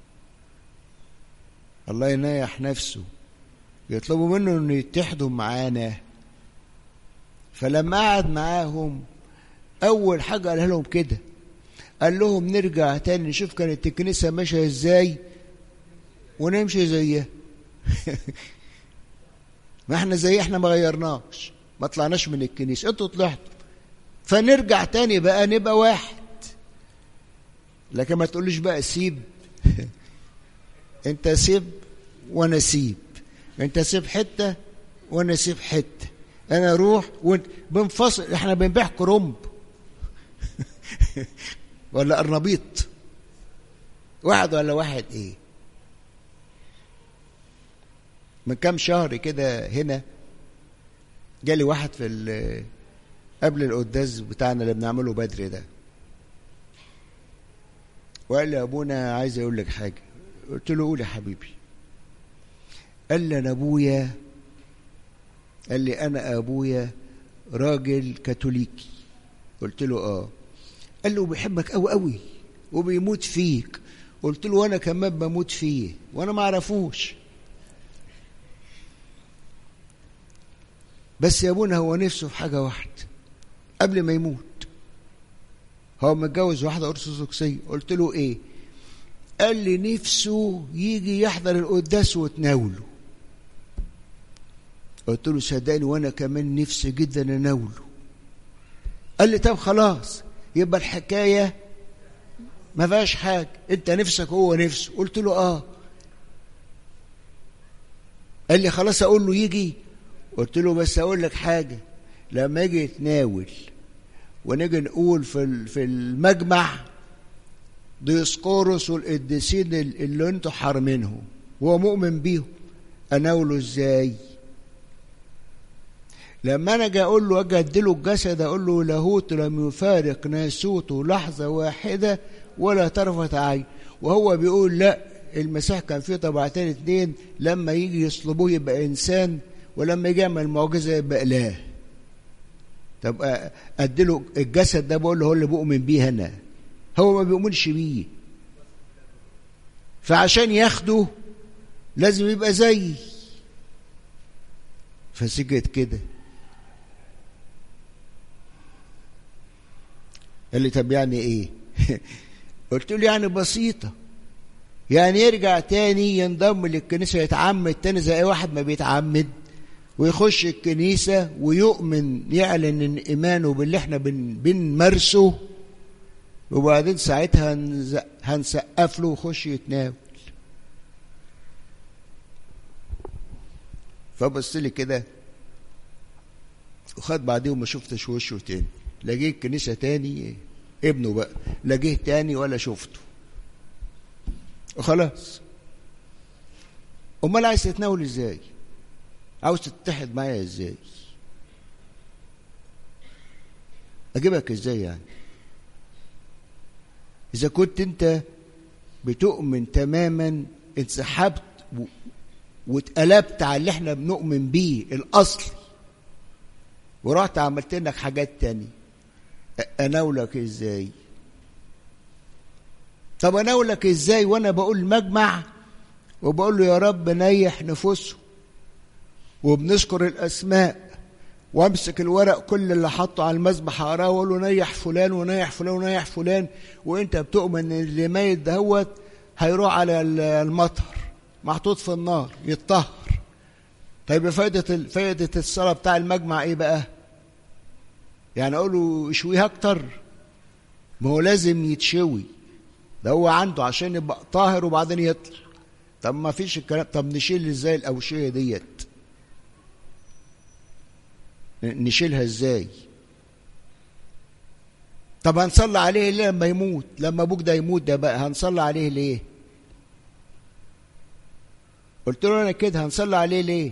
الله ينيح نفسه يطلبوا منه انه يتحدوا معانا فلما قعد معاهم اول حاجه قالها لهم كده قال لهم نرجع تاني نشوف كانت الكنيسه ماشيه ازاي ونمشي زيها ما احنا زي احنا ما غيرناش ما طلعناش من الكنيسه انتوا طلعتوا فنرجع تاني بقى نبقى واحد لكن ما تقوليش بقى سيب انت سيب وانا سيب انت سيب حته وانا سيب حته انا اروح وانت بنفصل احنا بنبيع كرنب ولا قرنبيط واحد ولا واحد ايه من كام شهر كده هنا جالي واحد في قبل القداس بتاعنا اللي بنعمله بدري ده وقال لي ابونا عايز اقول لك حاجه قلت له قول يا حبيبي قال لي انا ابويا قال لي انا ابويا راجل كاثوليكي قلت له اه قال له بيحبك قوي قوي وبيموت فيك قلت له وانا كمان بموت فيه وانا ما اعرفوش بس يا ابونا هو نفسه في حاجه واحده قبل ما يموت هو متجوز واحده ارثوذكسيه قلت له ايه قال لي نفسه يجي يحضر القداس وتناوله قلت له صدقني وانا كمان نفسي جدا اناوله قال لي طب خلاص يبقى الحكايه ما فيهاش حاجه انت نفسك هو نفسه قلت له اه قال لي خلاص اقول له يجي قلت له بس اقول لك حاجه لما يجي يتناول ونيجي نقول في في المجمع ديسقورس والقديسين اللي انتوا حارمينهم وهو مؤمن بيهم اناوله ازاي لما انا اجي اقول له اجي اديله الجسد اقول له لاهوت لم يفارق ناسوته لحظه واحده ولا طرفه عين وهو بيقول لا المسيح كان فيه طبعتين اتنين لما يجي يصلبوه يبقى انسان ولما يجي يعمل معجزه يبقى اله طب اديله الجسد ده بقول له هو اللي بؤمن بيه انا هو ما بيؤمنش بيه فعشان ياخده لازم يبقى زيي فسكت كده قال لي طب يعني ايه قلت له يعني بسيطة يعني يرجع تاني ينضم للكنيسة يتعمد تاني زي اي واحد ما بيتعمد ويخش الكنيسة ويؤمن يعلن ان ايمانه باللي احنا بن بنمارسه وبعدين ساعتها هنسقف له ويخش يتناول فبص لي كده وخد بعدين ما شفتش وشه تاني لا جه الكنيسه تاني ابنه بقى لا جه تاني ولا شفته وخلاص امال عايز تتناول ازاي عاوز تتحد معايا ازاي اجيبك ازاي يعني اذا كنت انت بتؤمن تماما انسحبت واتقلبت على اللي احنا بنؤمن بيه الاصل ورحت عملت لك حاجات تانية اناولك ازاي طب اناولك ازاي وانا بقول المجمع وبقول له يا رب نيح نفوسه وبنذكر الاسماء وامسك الورق كل اللي حطه على المذبح اقراه واقول له نيح فلان ونيح فلان ونيح فلان وانت بتؤمن ان اللي ميت دهوت هيروح على المطر محطوط في النار يتطهر طيب فايدة فايدة الصلاة بتاع المجمع ايه بقى؟ يعني اقول له اشويه اكتر ما هو لازم يتشوي ده هو عنده عشان يبقى طاهر وبعدين يطلع طب ما فيش الكلام طب نشيل ازاي الاوشيه ديت نشيلها ازاي طب هنصلي عليه ليه لما يموت لما ابوك ده يموت ده بقى هنصلي عليه ليه قلت له انا كده هنصلي عليه ليه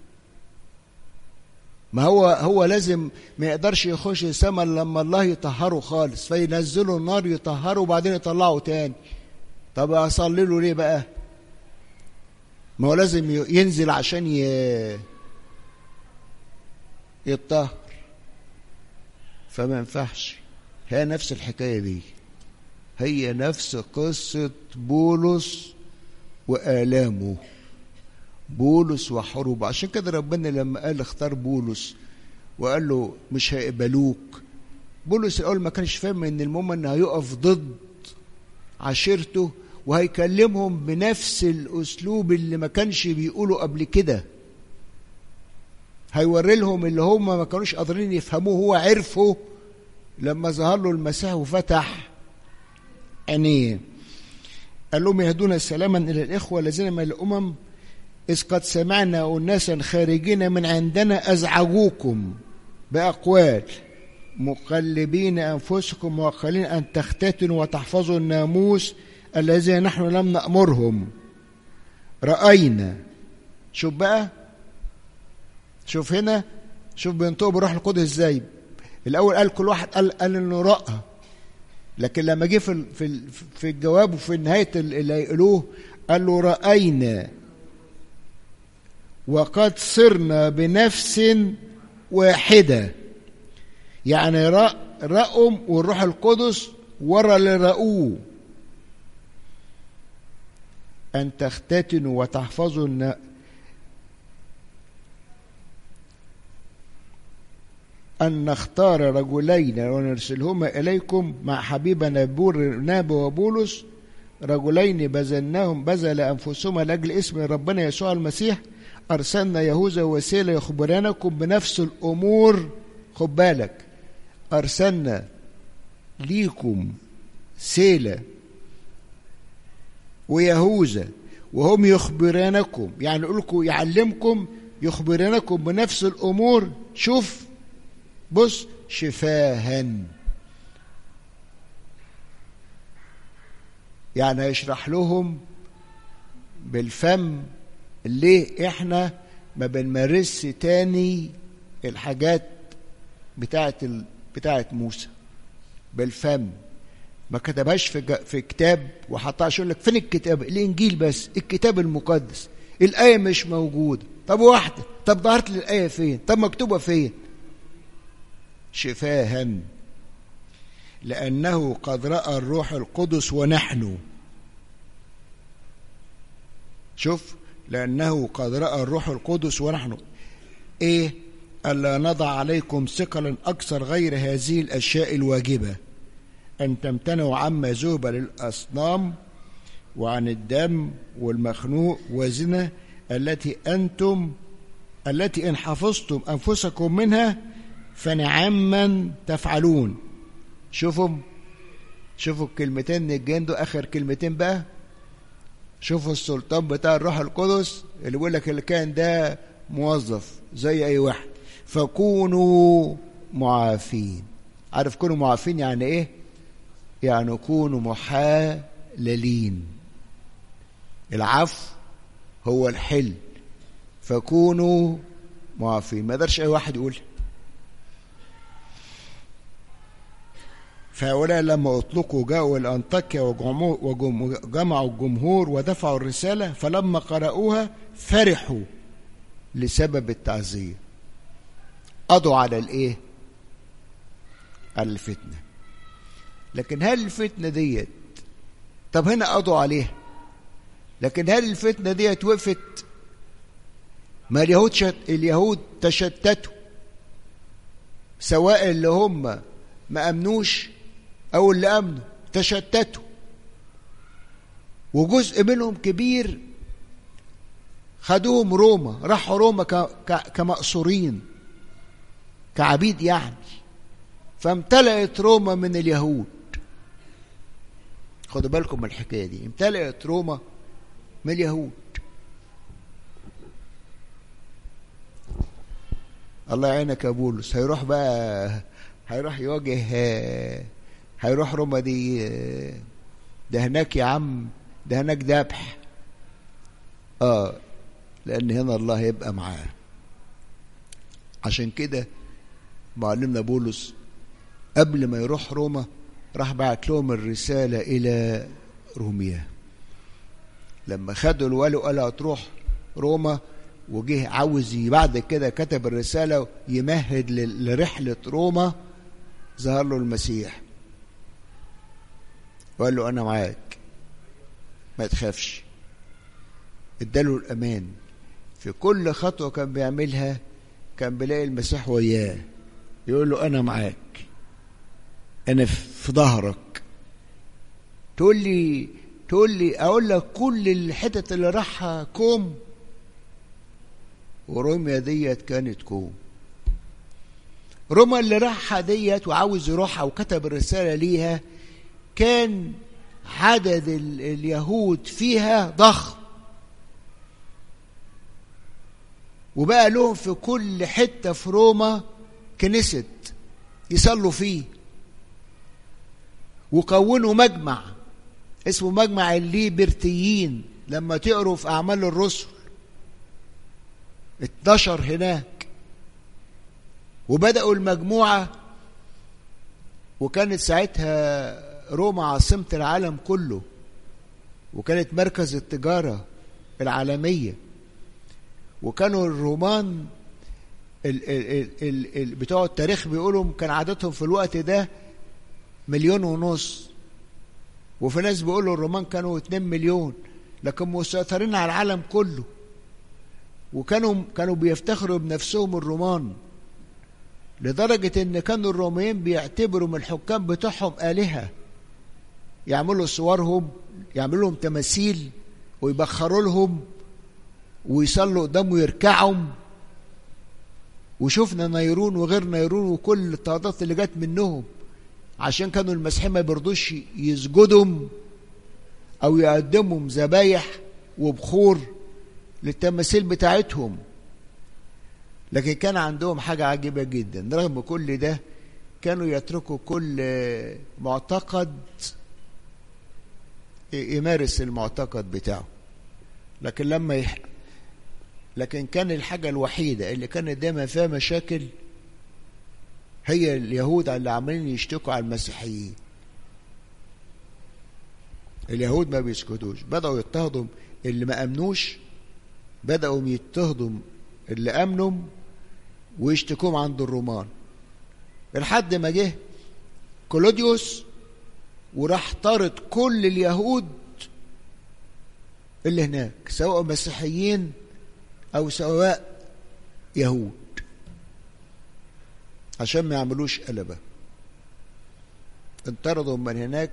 ما هو هو لازم ما يقدرش يخش السماء لما الله يطهره خالص فينزله النار يطهره وبعدين يطلعه تاني طب اصلي له ليه بقى ما هو لازم ينزل عشان ي... يتطهر فما ينفعش هي نفس الحكايه دي هي نفس قصه بولس والامه بولس وحروب عشان كده ربنا لما قال اختار بولس وقال له مش هيقبلوك بولس الاول ما كانش فاهم ان المهم انه هيقف ضد عشيرته وهيكلمهم بنفس الاسلوب اللي ما كانش بيقولوا قبل كده هيوري لهم اللي هم ما كانوش قادرين يفهموه هو عرفه لما ظهر له المسيح وفتح عينيه قال لهم يهدون سلاما الى الاخوه الذين من الامم إذ قد سمعنا أناسا خارجين من عندنا أزعجوكم بأقوال مقلبين أنفسكم وقالين أن تختتنوا وتحفظوا الناموس الذي نحن لم نأمرهم رأينا شوف بقى شوف هنا شوف بينطقوا بروح القدس ازاي الأول قال كل واحد قال, قال إنه رأى لكن لما جه في في في الجواب وفي نهاية اللي هيقولوه قال له رأينا وقد صرنا بنفس واحدة يعني رأم والروح القدس ورا اللي رأوه أن تختتنوا وتحفظوا الن... أن نختار رجلين ونرسلهما إليكم مع حبيبنا برناب وبولس رجلين بذلناهم بذل أنفسهما لأجل اسم ربنا يسوع المسيح أرسلنا يهوذا وسيلة يخبرانكم بنفس الأمور خد بالك أرسلنا ليكم سيلة ويهوذا وهم يخبرانكم يعني يقول لكم يعلمكم يخبرانكم بنفس الأمور شوف بص شفاها يعني هيشرح لهم بالفم ليه احنا ما بنمارسش تاني الحاجات بتاعت ال... بتاعت موسى بالفم ما كتبهاش في ج... في كتاب وحطها عشان لك فين الكتاب الانجيل بس الكتاب المقدس الايه مش موجوده طب واحده طب ظهرت لي الايه فين طب مكتوبه فين شفاها لانه قد راى الروح القدس ونحن شوف لانه قد راى الروح القدس ونحن ايه الا نضع عليكم ثقلا اكثر غير هذه الاشياء الواجبه أن تمتنعوا عما ذهب للأصنام وعن الدم والمخنوق والزنا التي أنتم التي إن حفظتم أنفسكم منها فنعما تفعلون شوفوا شوفوا الكلمتين الجايين دول آخر كلمتين بقى شوفوا السلطان بتاع الروح القدس اللي بيقول لك اللي كان ده موظف زي أي واحد فكونوا معافين عارف كونوا معافين يعني إيه؟ يعني كونوا محاللين العفو هو الحل فكونوا معافين ما قدرش اي واحد يقول فهؤلاء لما اطلقوا جاءوا الى انطاكيا وجمعوا الجمهور ودفعوا الرساله فلما قرأوها فرحوا لسبب التعزيه قضوا على الايه على الفتنه لكن هل الفتنة ديت طب هنا قضوا عليها لكن هل الفتنة ديت وقفت ما اليهود شت... اليهود تشتتوا سواء اللي هم ما أمنوش أو اللي أمنوا تشتتوا وجزء منهم كبير خدوهم روما راحوا روما ك... ك... كمأسورين كعبيد يعني فامتلأت روما من اليهود خدوا بالكم من الحكايه دي امتلأت روما من اليهود الله يعينك يا بولس هيروح بقى هيروح يواجه هيروح روما دي ده هناك يا عم ده هناك ذبح اه لان هنا الله هيبقى معاه عشان كده معلمنا بولس قبل ما يروح روما راح بعت لهم الرسالة إلى روميا لما خدوا الولي وقال هتروح روما وجه عاوز بعد كده كتب الرسالة يمهد لرحلة روما ظهر له المسيح وقال له أنا معاك ما تخافش اداله الأمان في كل خطوة كان بيعملها كان بيلاقي المسيح وياه يقول له أنا معاك انا في ظهرك تقول لي تقول لي اقول لك كل الحتت اللي راحها كوم وروميا ديت كانت كوم روما اللي راحها ديت وعاوز يروحها وكتب الرسالة ليها كان عدد اليهود فيها ضخم وبقى لهم في كل حتة في روما كنيست يصلوا فيه وكونوا مجمع اسمه مجمع الليبرتيين لما تقروا في أعمال الرسل اتنشر هناك وبدأوا المجموعة وكانت ساعتها روما عاصمة العالم كله وكانت مركز التجارة العالمية وكانوا الرومان ال ال ال ال بتوع التاريخ بيقولوا كان عددهم في الوقت ده مليون ونص وفي ناس بيقولوا الرومان كانوا 2 مليون لكن مسيطرين على العالم كله وكانوا كانوا بيفتخروا بنفسهم الرومان لدرجة إن كانوا الروميين بيعتبروا من الحكام بتوعهم آلهة يعملوا صورهم يعملوا لهم تماثيل ويبخروا لهم ويصلوا قدام ويركعهم وشفنا نيرون وغير نيرون وكل الطاقات اللي جت منهم عشان كانوا المسيحيين ما بيرضوش يسجدوا او يقدموا ذبايح وبخور للتماثيل بتاعتهم لكن كان عندهم حاجة عجيبة جدا رغم كل ده كانوا يتركوا كل معتقد يمارس المعتقد بتاعه لكن لما يح... لكن كان الحاجة الوحيدة اللي كانت دايما فيها مشاكل هي اليهود اللي عمالين يشتكوا على المسيحيين اليهود ما بيسكتوش بدأوا يضطهدوا اللي ما أمنوش بدأوا يضطهدوا اللي أمنوا ويشتكوهم عند الرومان لحد ما جه كلوديوس وراح طارد كل اليهود اللي هناك سواء مسيحيين أو سواء يهود عشان ما يعملوش قلبة انطردوا من هناك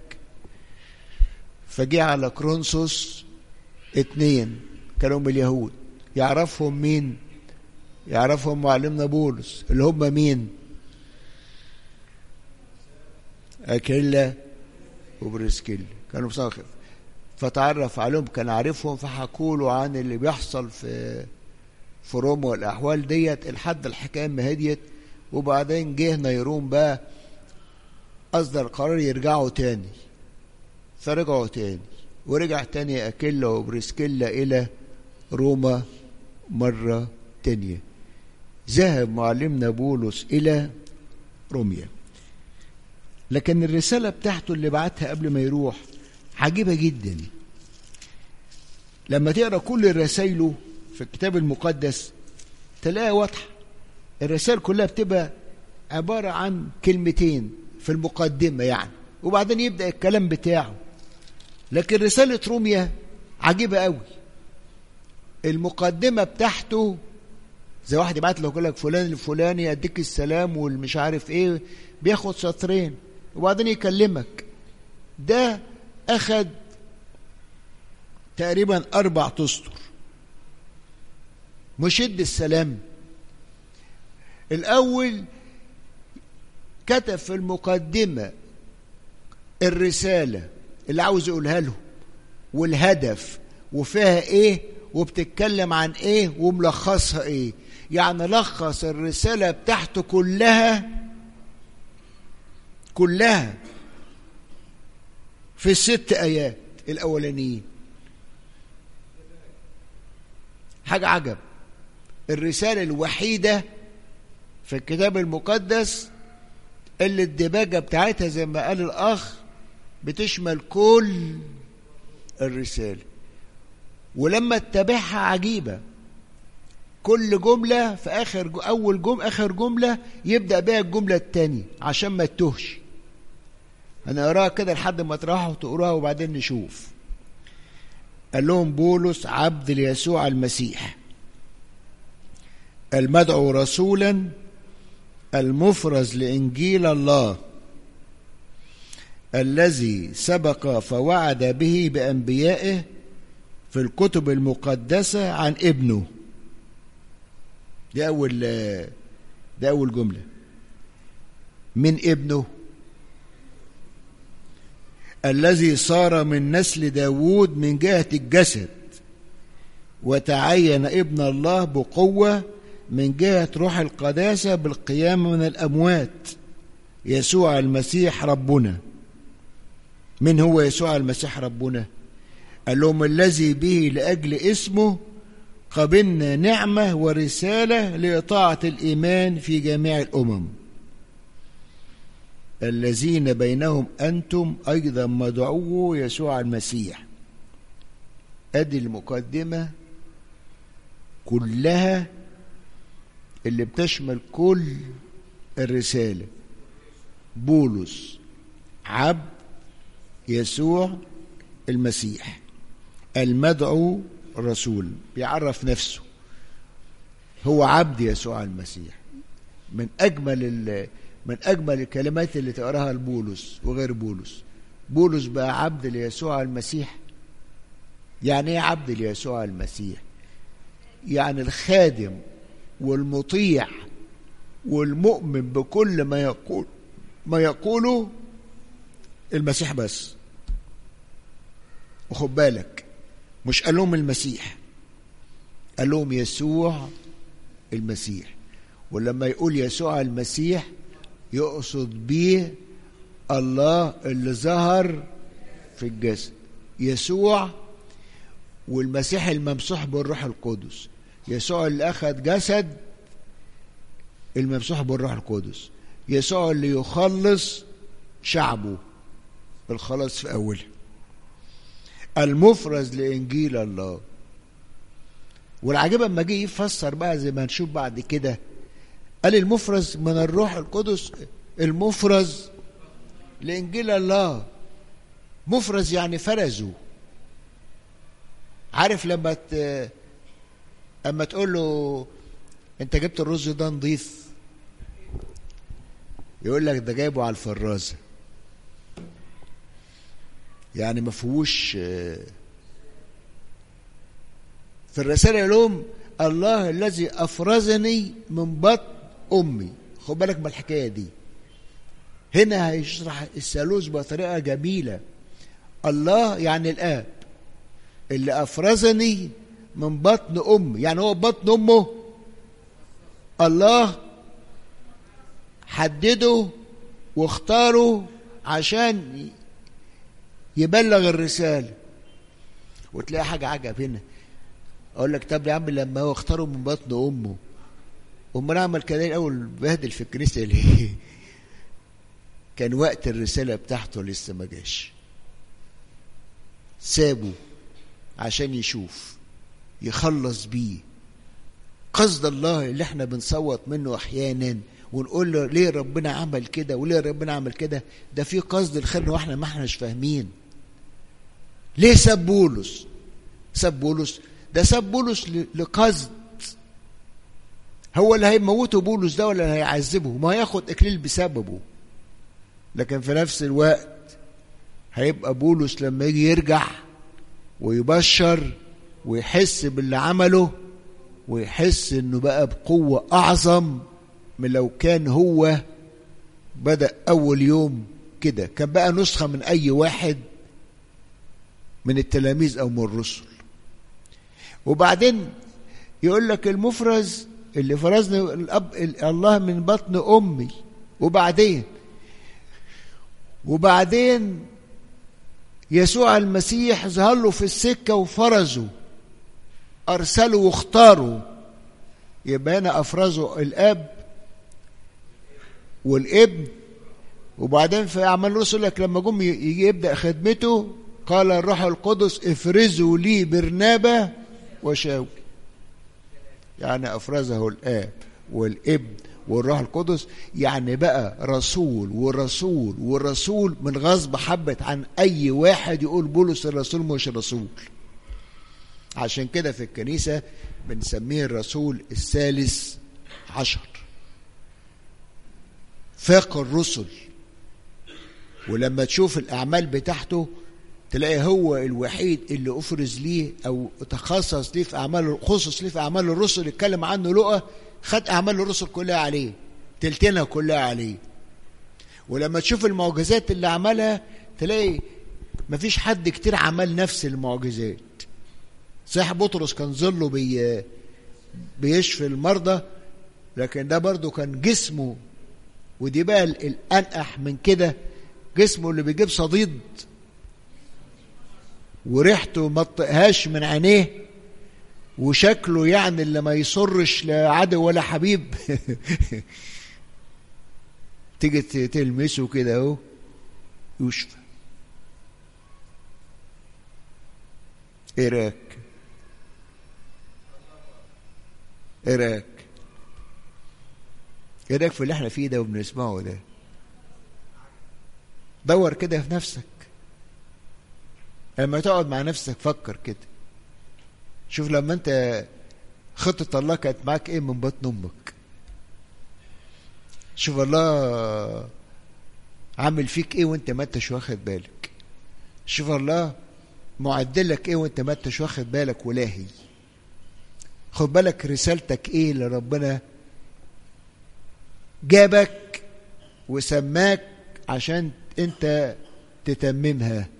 فجه على كرونسوس اتنين كانوا من اليهود يعرفهم مين يعرفهم معلمنا بولس اللي هم مين أكيلا وبريسكيلا كانوا بصاخر فتعرف عليهم كان عارفهم فحكوا له عن اللي بيحصل في في روما والاحوال ديت لحد الحكايه ما هديت وبعدين جه نيرون بقى اصدر قرار يرجعوا تاني فرجعوا تاني ورجع تاني اكيلا وبريسكيلا الى روما مره تانيه ذهب معلمنا بولس الى روميا لكن الرساله بتاعته اللي بعتها قبل ما يروح عجيبه جدا لما تقرا كل رسائله في الكتاب المقدس تلاقيها واضحه الرسائل كلها بتبقى عباره عن كلمتين في المقدمه يعني وبعدين يبدا الكلام بتاعه لكن رساله روميا عجيبه قوي المقدمه بتاعته زي واحد يبعت له يقول لك فلان الفلاني يديك السلام والمش عارف ايه بياخد سطرين وبعدين يكلمك ده اخد تقريبا اربع اسطر مشد السلام الاول كتب في المقدمه الرساله اللي عاوز يقولها له والهدف وفيها ايه وبتتكلم عن ايه وملخصها ايه يعني لخص الرساله بتاعته كلها كلها في الست ايات الاولانيين حاجه عجب الرساله الوحيده في الكتاب المقدس اللي الدباجه بتاعتها زي ما قال الاخ بتشمل كل الرساله ولما اتبعها عجيبه كل جمله في اخر جو اول جمله اخر جمله يبدا بيها الجمله الثانيه عشان ما تتوهش هنقراها كده لحد ما تروحوا تقروها وبعدين نشوف قال لهم بولس عبد ليسوع المسيح المدعو رسولا المفرز لانجيل الله الذي سبق فوعد به بانبيائه في الكتب المقدسه عن ابنه دي اول ده اول جمله من ابنه الذي صار من نسل داوود من جهة الجسد وتعين ابن الله بقوة من جهة روح القداسة بالقيامة من الأموات يسوع المسيح ربنا من هو يسوع المسيح ربنا قال لهم الذي به لأجل اسمه قبلنا نعمة ورسالة لإطاعة الإيمان في جميع الأمم الذين بينهم أنتم أيضا مدعوه يسوع المسيح أدي المقدمة كلها اللي بتشمل كل الرسالة بولس عبد يسوع المسيح المدعو رسول بيعرف نفسه هو عبد يسوع المسيح من أجمل من أجمل الكلمات اللي تقراها لبولس وغير بولس بولس بقى عبد ليسوع المسيح يعني ايه عبد ليسوع المسيح يعني الخادم والمطيع والمؤمن بكل ما يقول ما يقوله المسيح بس وخد بالك مش قال لهم المسيح قال لهم يسوع المسيح ولما يقول يسوع المسيح يقصد بيه الله اللي ظهر في الجسد يسوع والمسيح الممسوح بالروح القدس يسوع اللي أخذ جسد الممسوح بالروح القدس يسوع اللي يخلص شعبه الخلاص في أوله المفرز لإنجيل الله والعجيب اما جه يفسر بقى زي ما هنشوف بعد كده قال المفرز من الروح القدس المفرز لإنجيل الله مفرز يعني فرزه عارف لما ت... اما تقول له انت جبت الرز ده نضيف يقول لك ده جايبه على الفرازه يعني ما فيهوش في الرسالة يقول لهم الله الذي أفرزني من بطن أمي خد بالك من الحكاية دي هنا هيشرح الثالوث بطريقة جميلة الله يعني الآب اللي أفرزني من بطن أمي يعني هو بطن أمه الله حدده واختاره عشان يبلغ الرسالة وتلاقي حاجة عجب هنا أقول لك طب يا عم لما هو اختاره من بطن أمه أمال عمل كده الأول بهدل في الكنيسة ليه؟ كان وقت الرسالة بتاعته لسه ما جاش سابه عشان يشوف يخلص بيه قصد الله اللي احنا بنصوت منه احيانا ونقول له ليه ربنا عمل كده وليه ربنا عمل كده ده في قصد الخير واحنا ما احناش فاهمين ليه ساب بولس ساب بولس ده ساب بولس لقصد هو اللي هيموته بولس ده ولا اللي هيعذبه ما هياخد اكليل بسببه لكن في نفس الوقت هيبقى بولس لما يجي يرجع ويبشر ويحس باللي عمله ويحس انه بقى بقوة اعظم من لو كان هو بدأ اول يوم كده كان بقى نسخة من اي واحد من التلاميذ او من الرسل وبعدين يقول لك المفرز اللي فرزني الاب الله من بطن امي وبعدين وبعدين يسوع المسيح ظهر له في السكه وفرزه ارسله واختاره يبقى هنا افرزه الاب والابن وبعدين في اعمال الرسل لك لما جم يجي يبدا خدمته قال الروح القدس افرزوا لي برنابا وشاول يعني افرزه الاب والابن والروح القدس يعني بقى رسول ورسول ورسول من غصب حبت عن اي واحد يقول بولس الرسول مش رسول عشان كده في الكنيسة بنسميه الرسول الثالث عشر فاق الرسل ولما تشوف الأعمال بتاعته تلاقي هو الوحيد اللي أفرز ليه أو تخصص ليه في أعمال خصص ليه في أعمال الرسل اتكلم عنه لقى خد أعمال الرسل كلها عليه تلتينها كلها عليه ولما تشوف المعجزات اللي عملها تلاقي مفيش حد كتير عمل نفس المعجزات صحيح بطرس كان ظله بي بيشفي المرضى لكن ده برضو كان جسمه ودي بقى الأنقح من كده جسمه اللي بيجيب صديد وريحته ما تطقهاش من عينيه وشكله يعني اللي ما يصرش لا عدو ولا حبيب تيجي تلمسه كده اهو يشفى ايه رايك ايه رايك ايه رايك في اللي احنا فيه ده وبنسمعه ده دور كده في نفسك لما تقعد مع نفسك فكر كده شوف لما انت خطة الله كانت معاك ايه من بطن امك شوف الله عامل فيك ايه وانت ما انتش واخد بالك شوف الله معدلك ايه وانت ما انتش واخد بالك ولاهي خد بالك رسالتك ايه اللي ربنا جابك وسماك عشان انت تتممها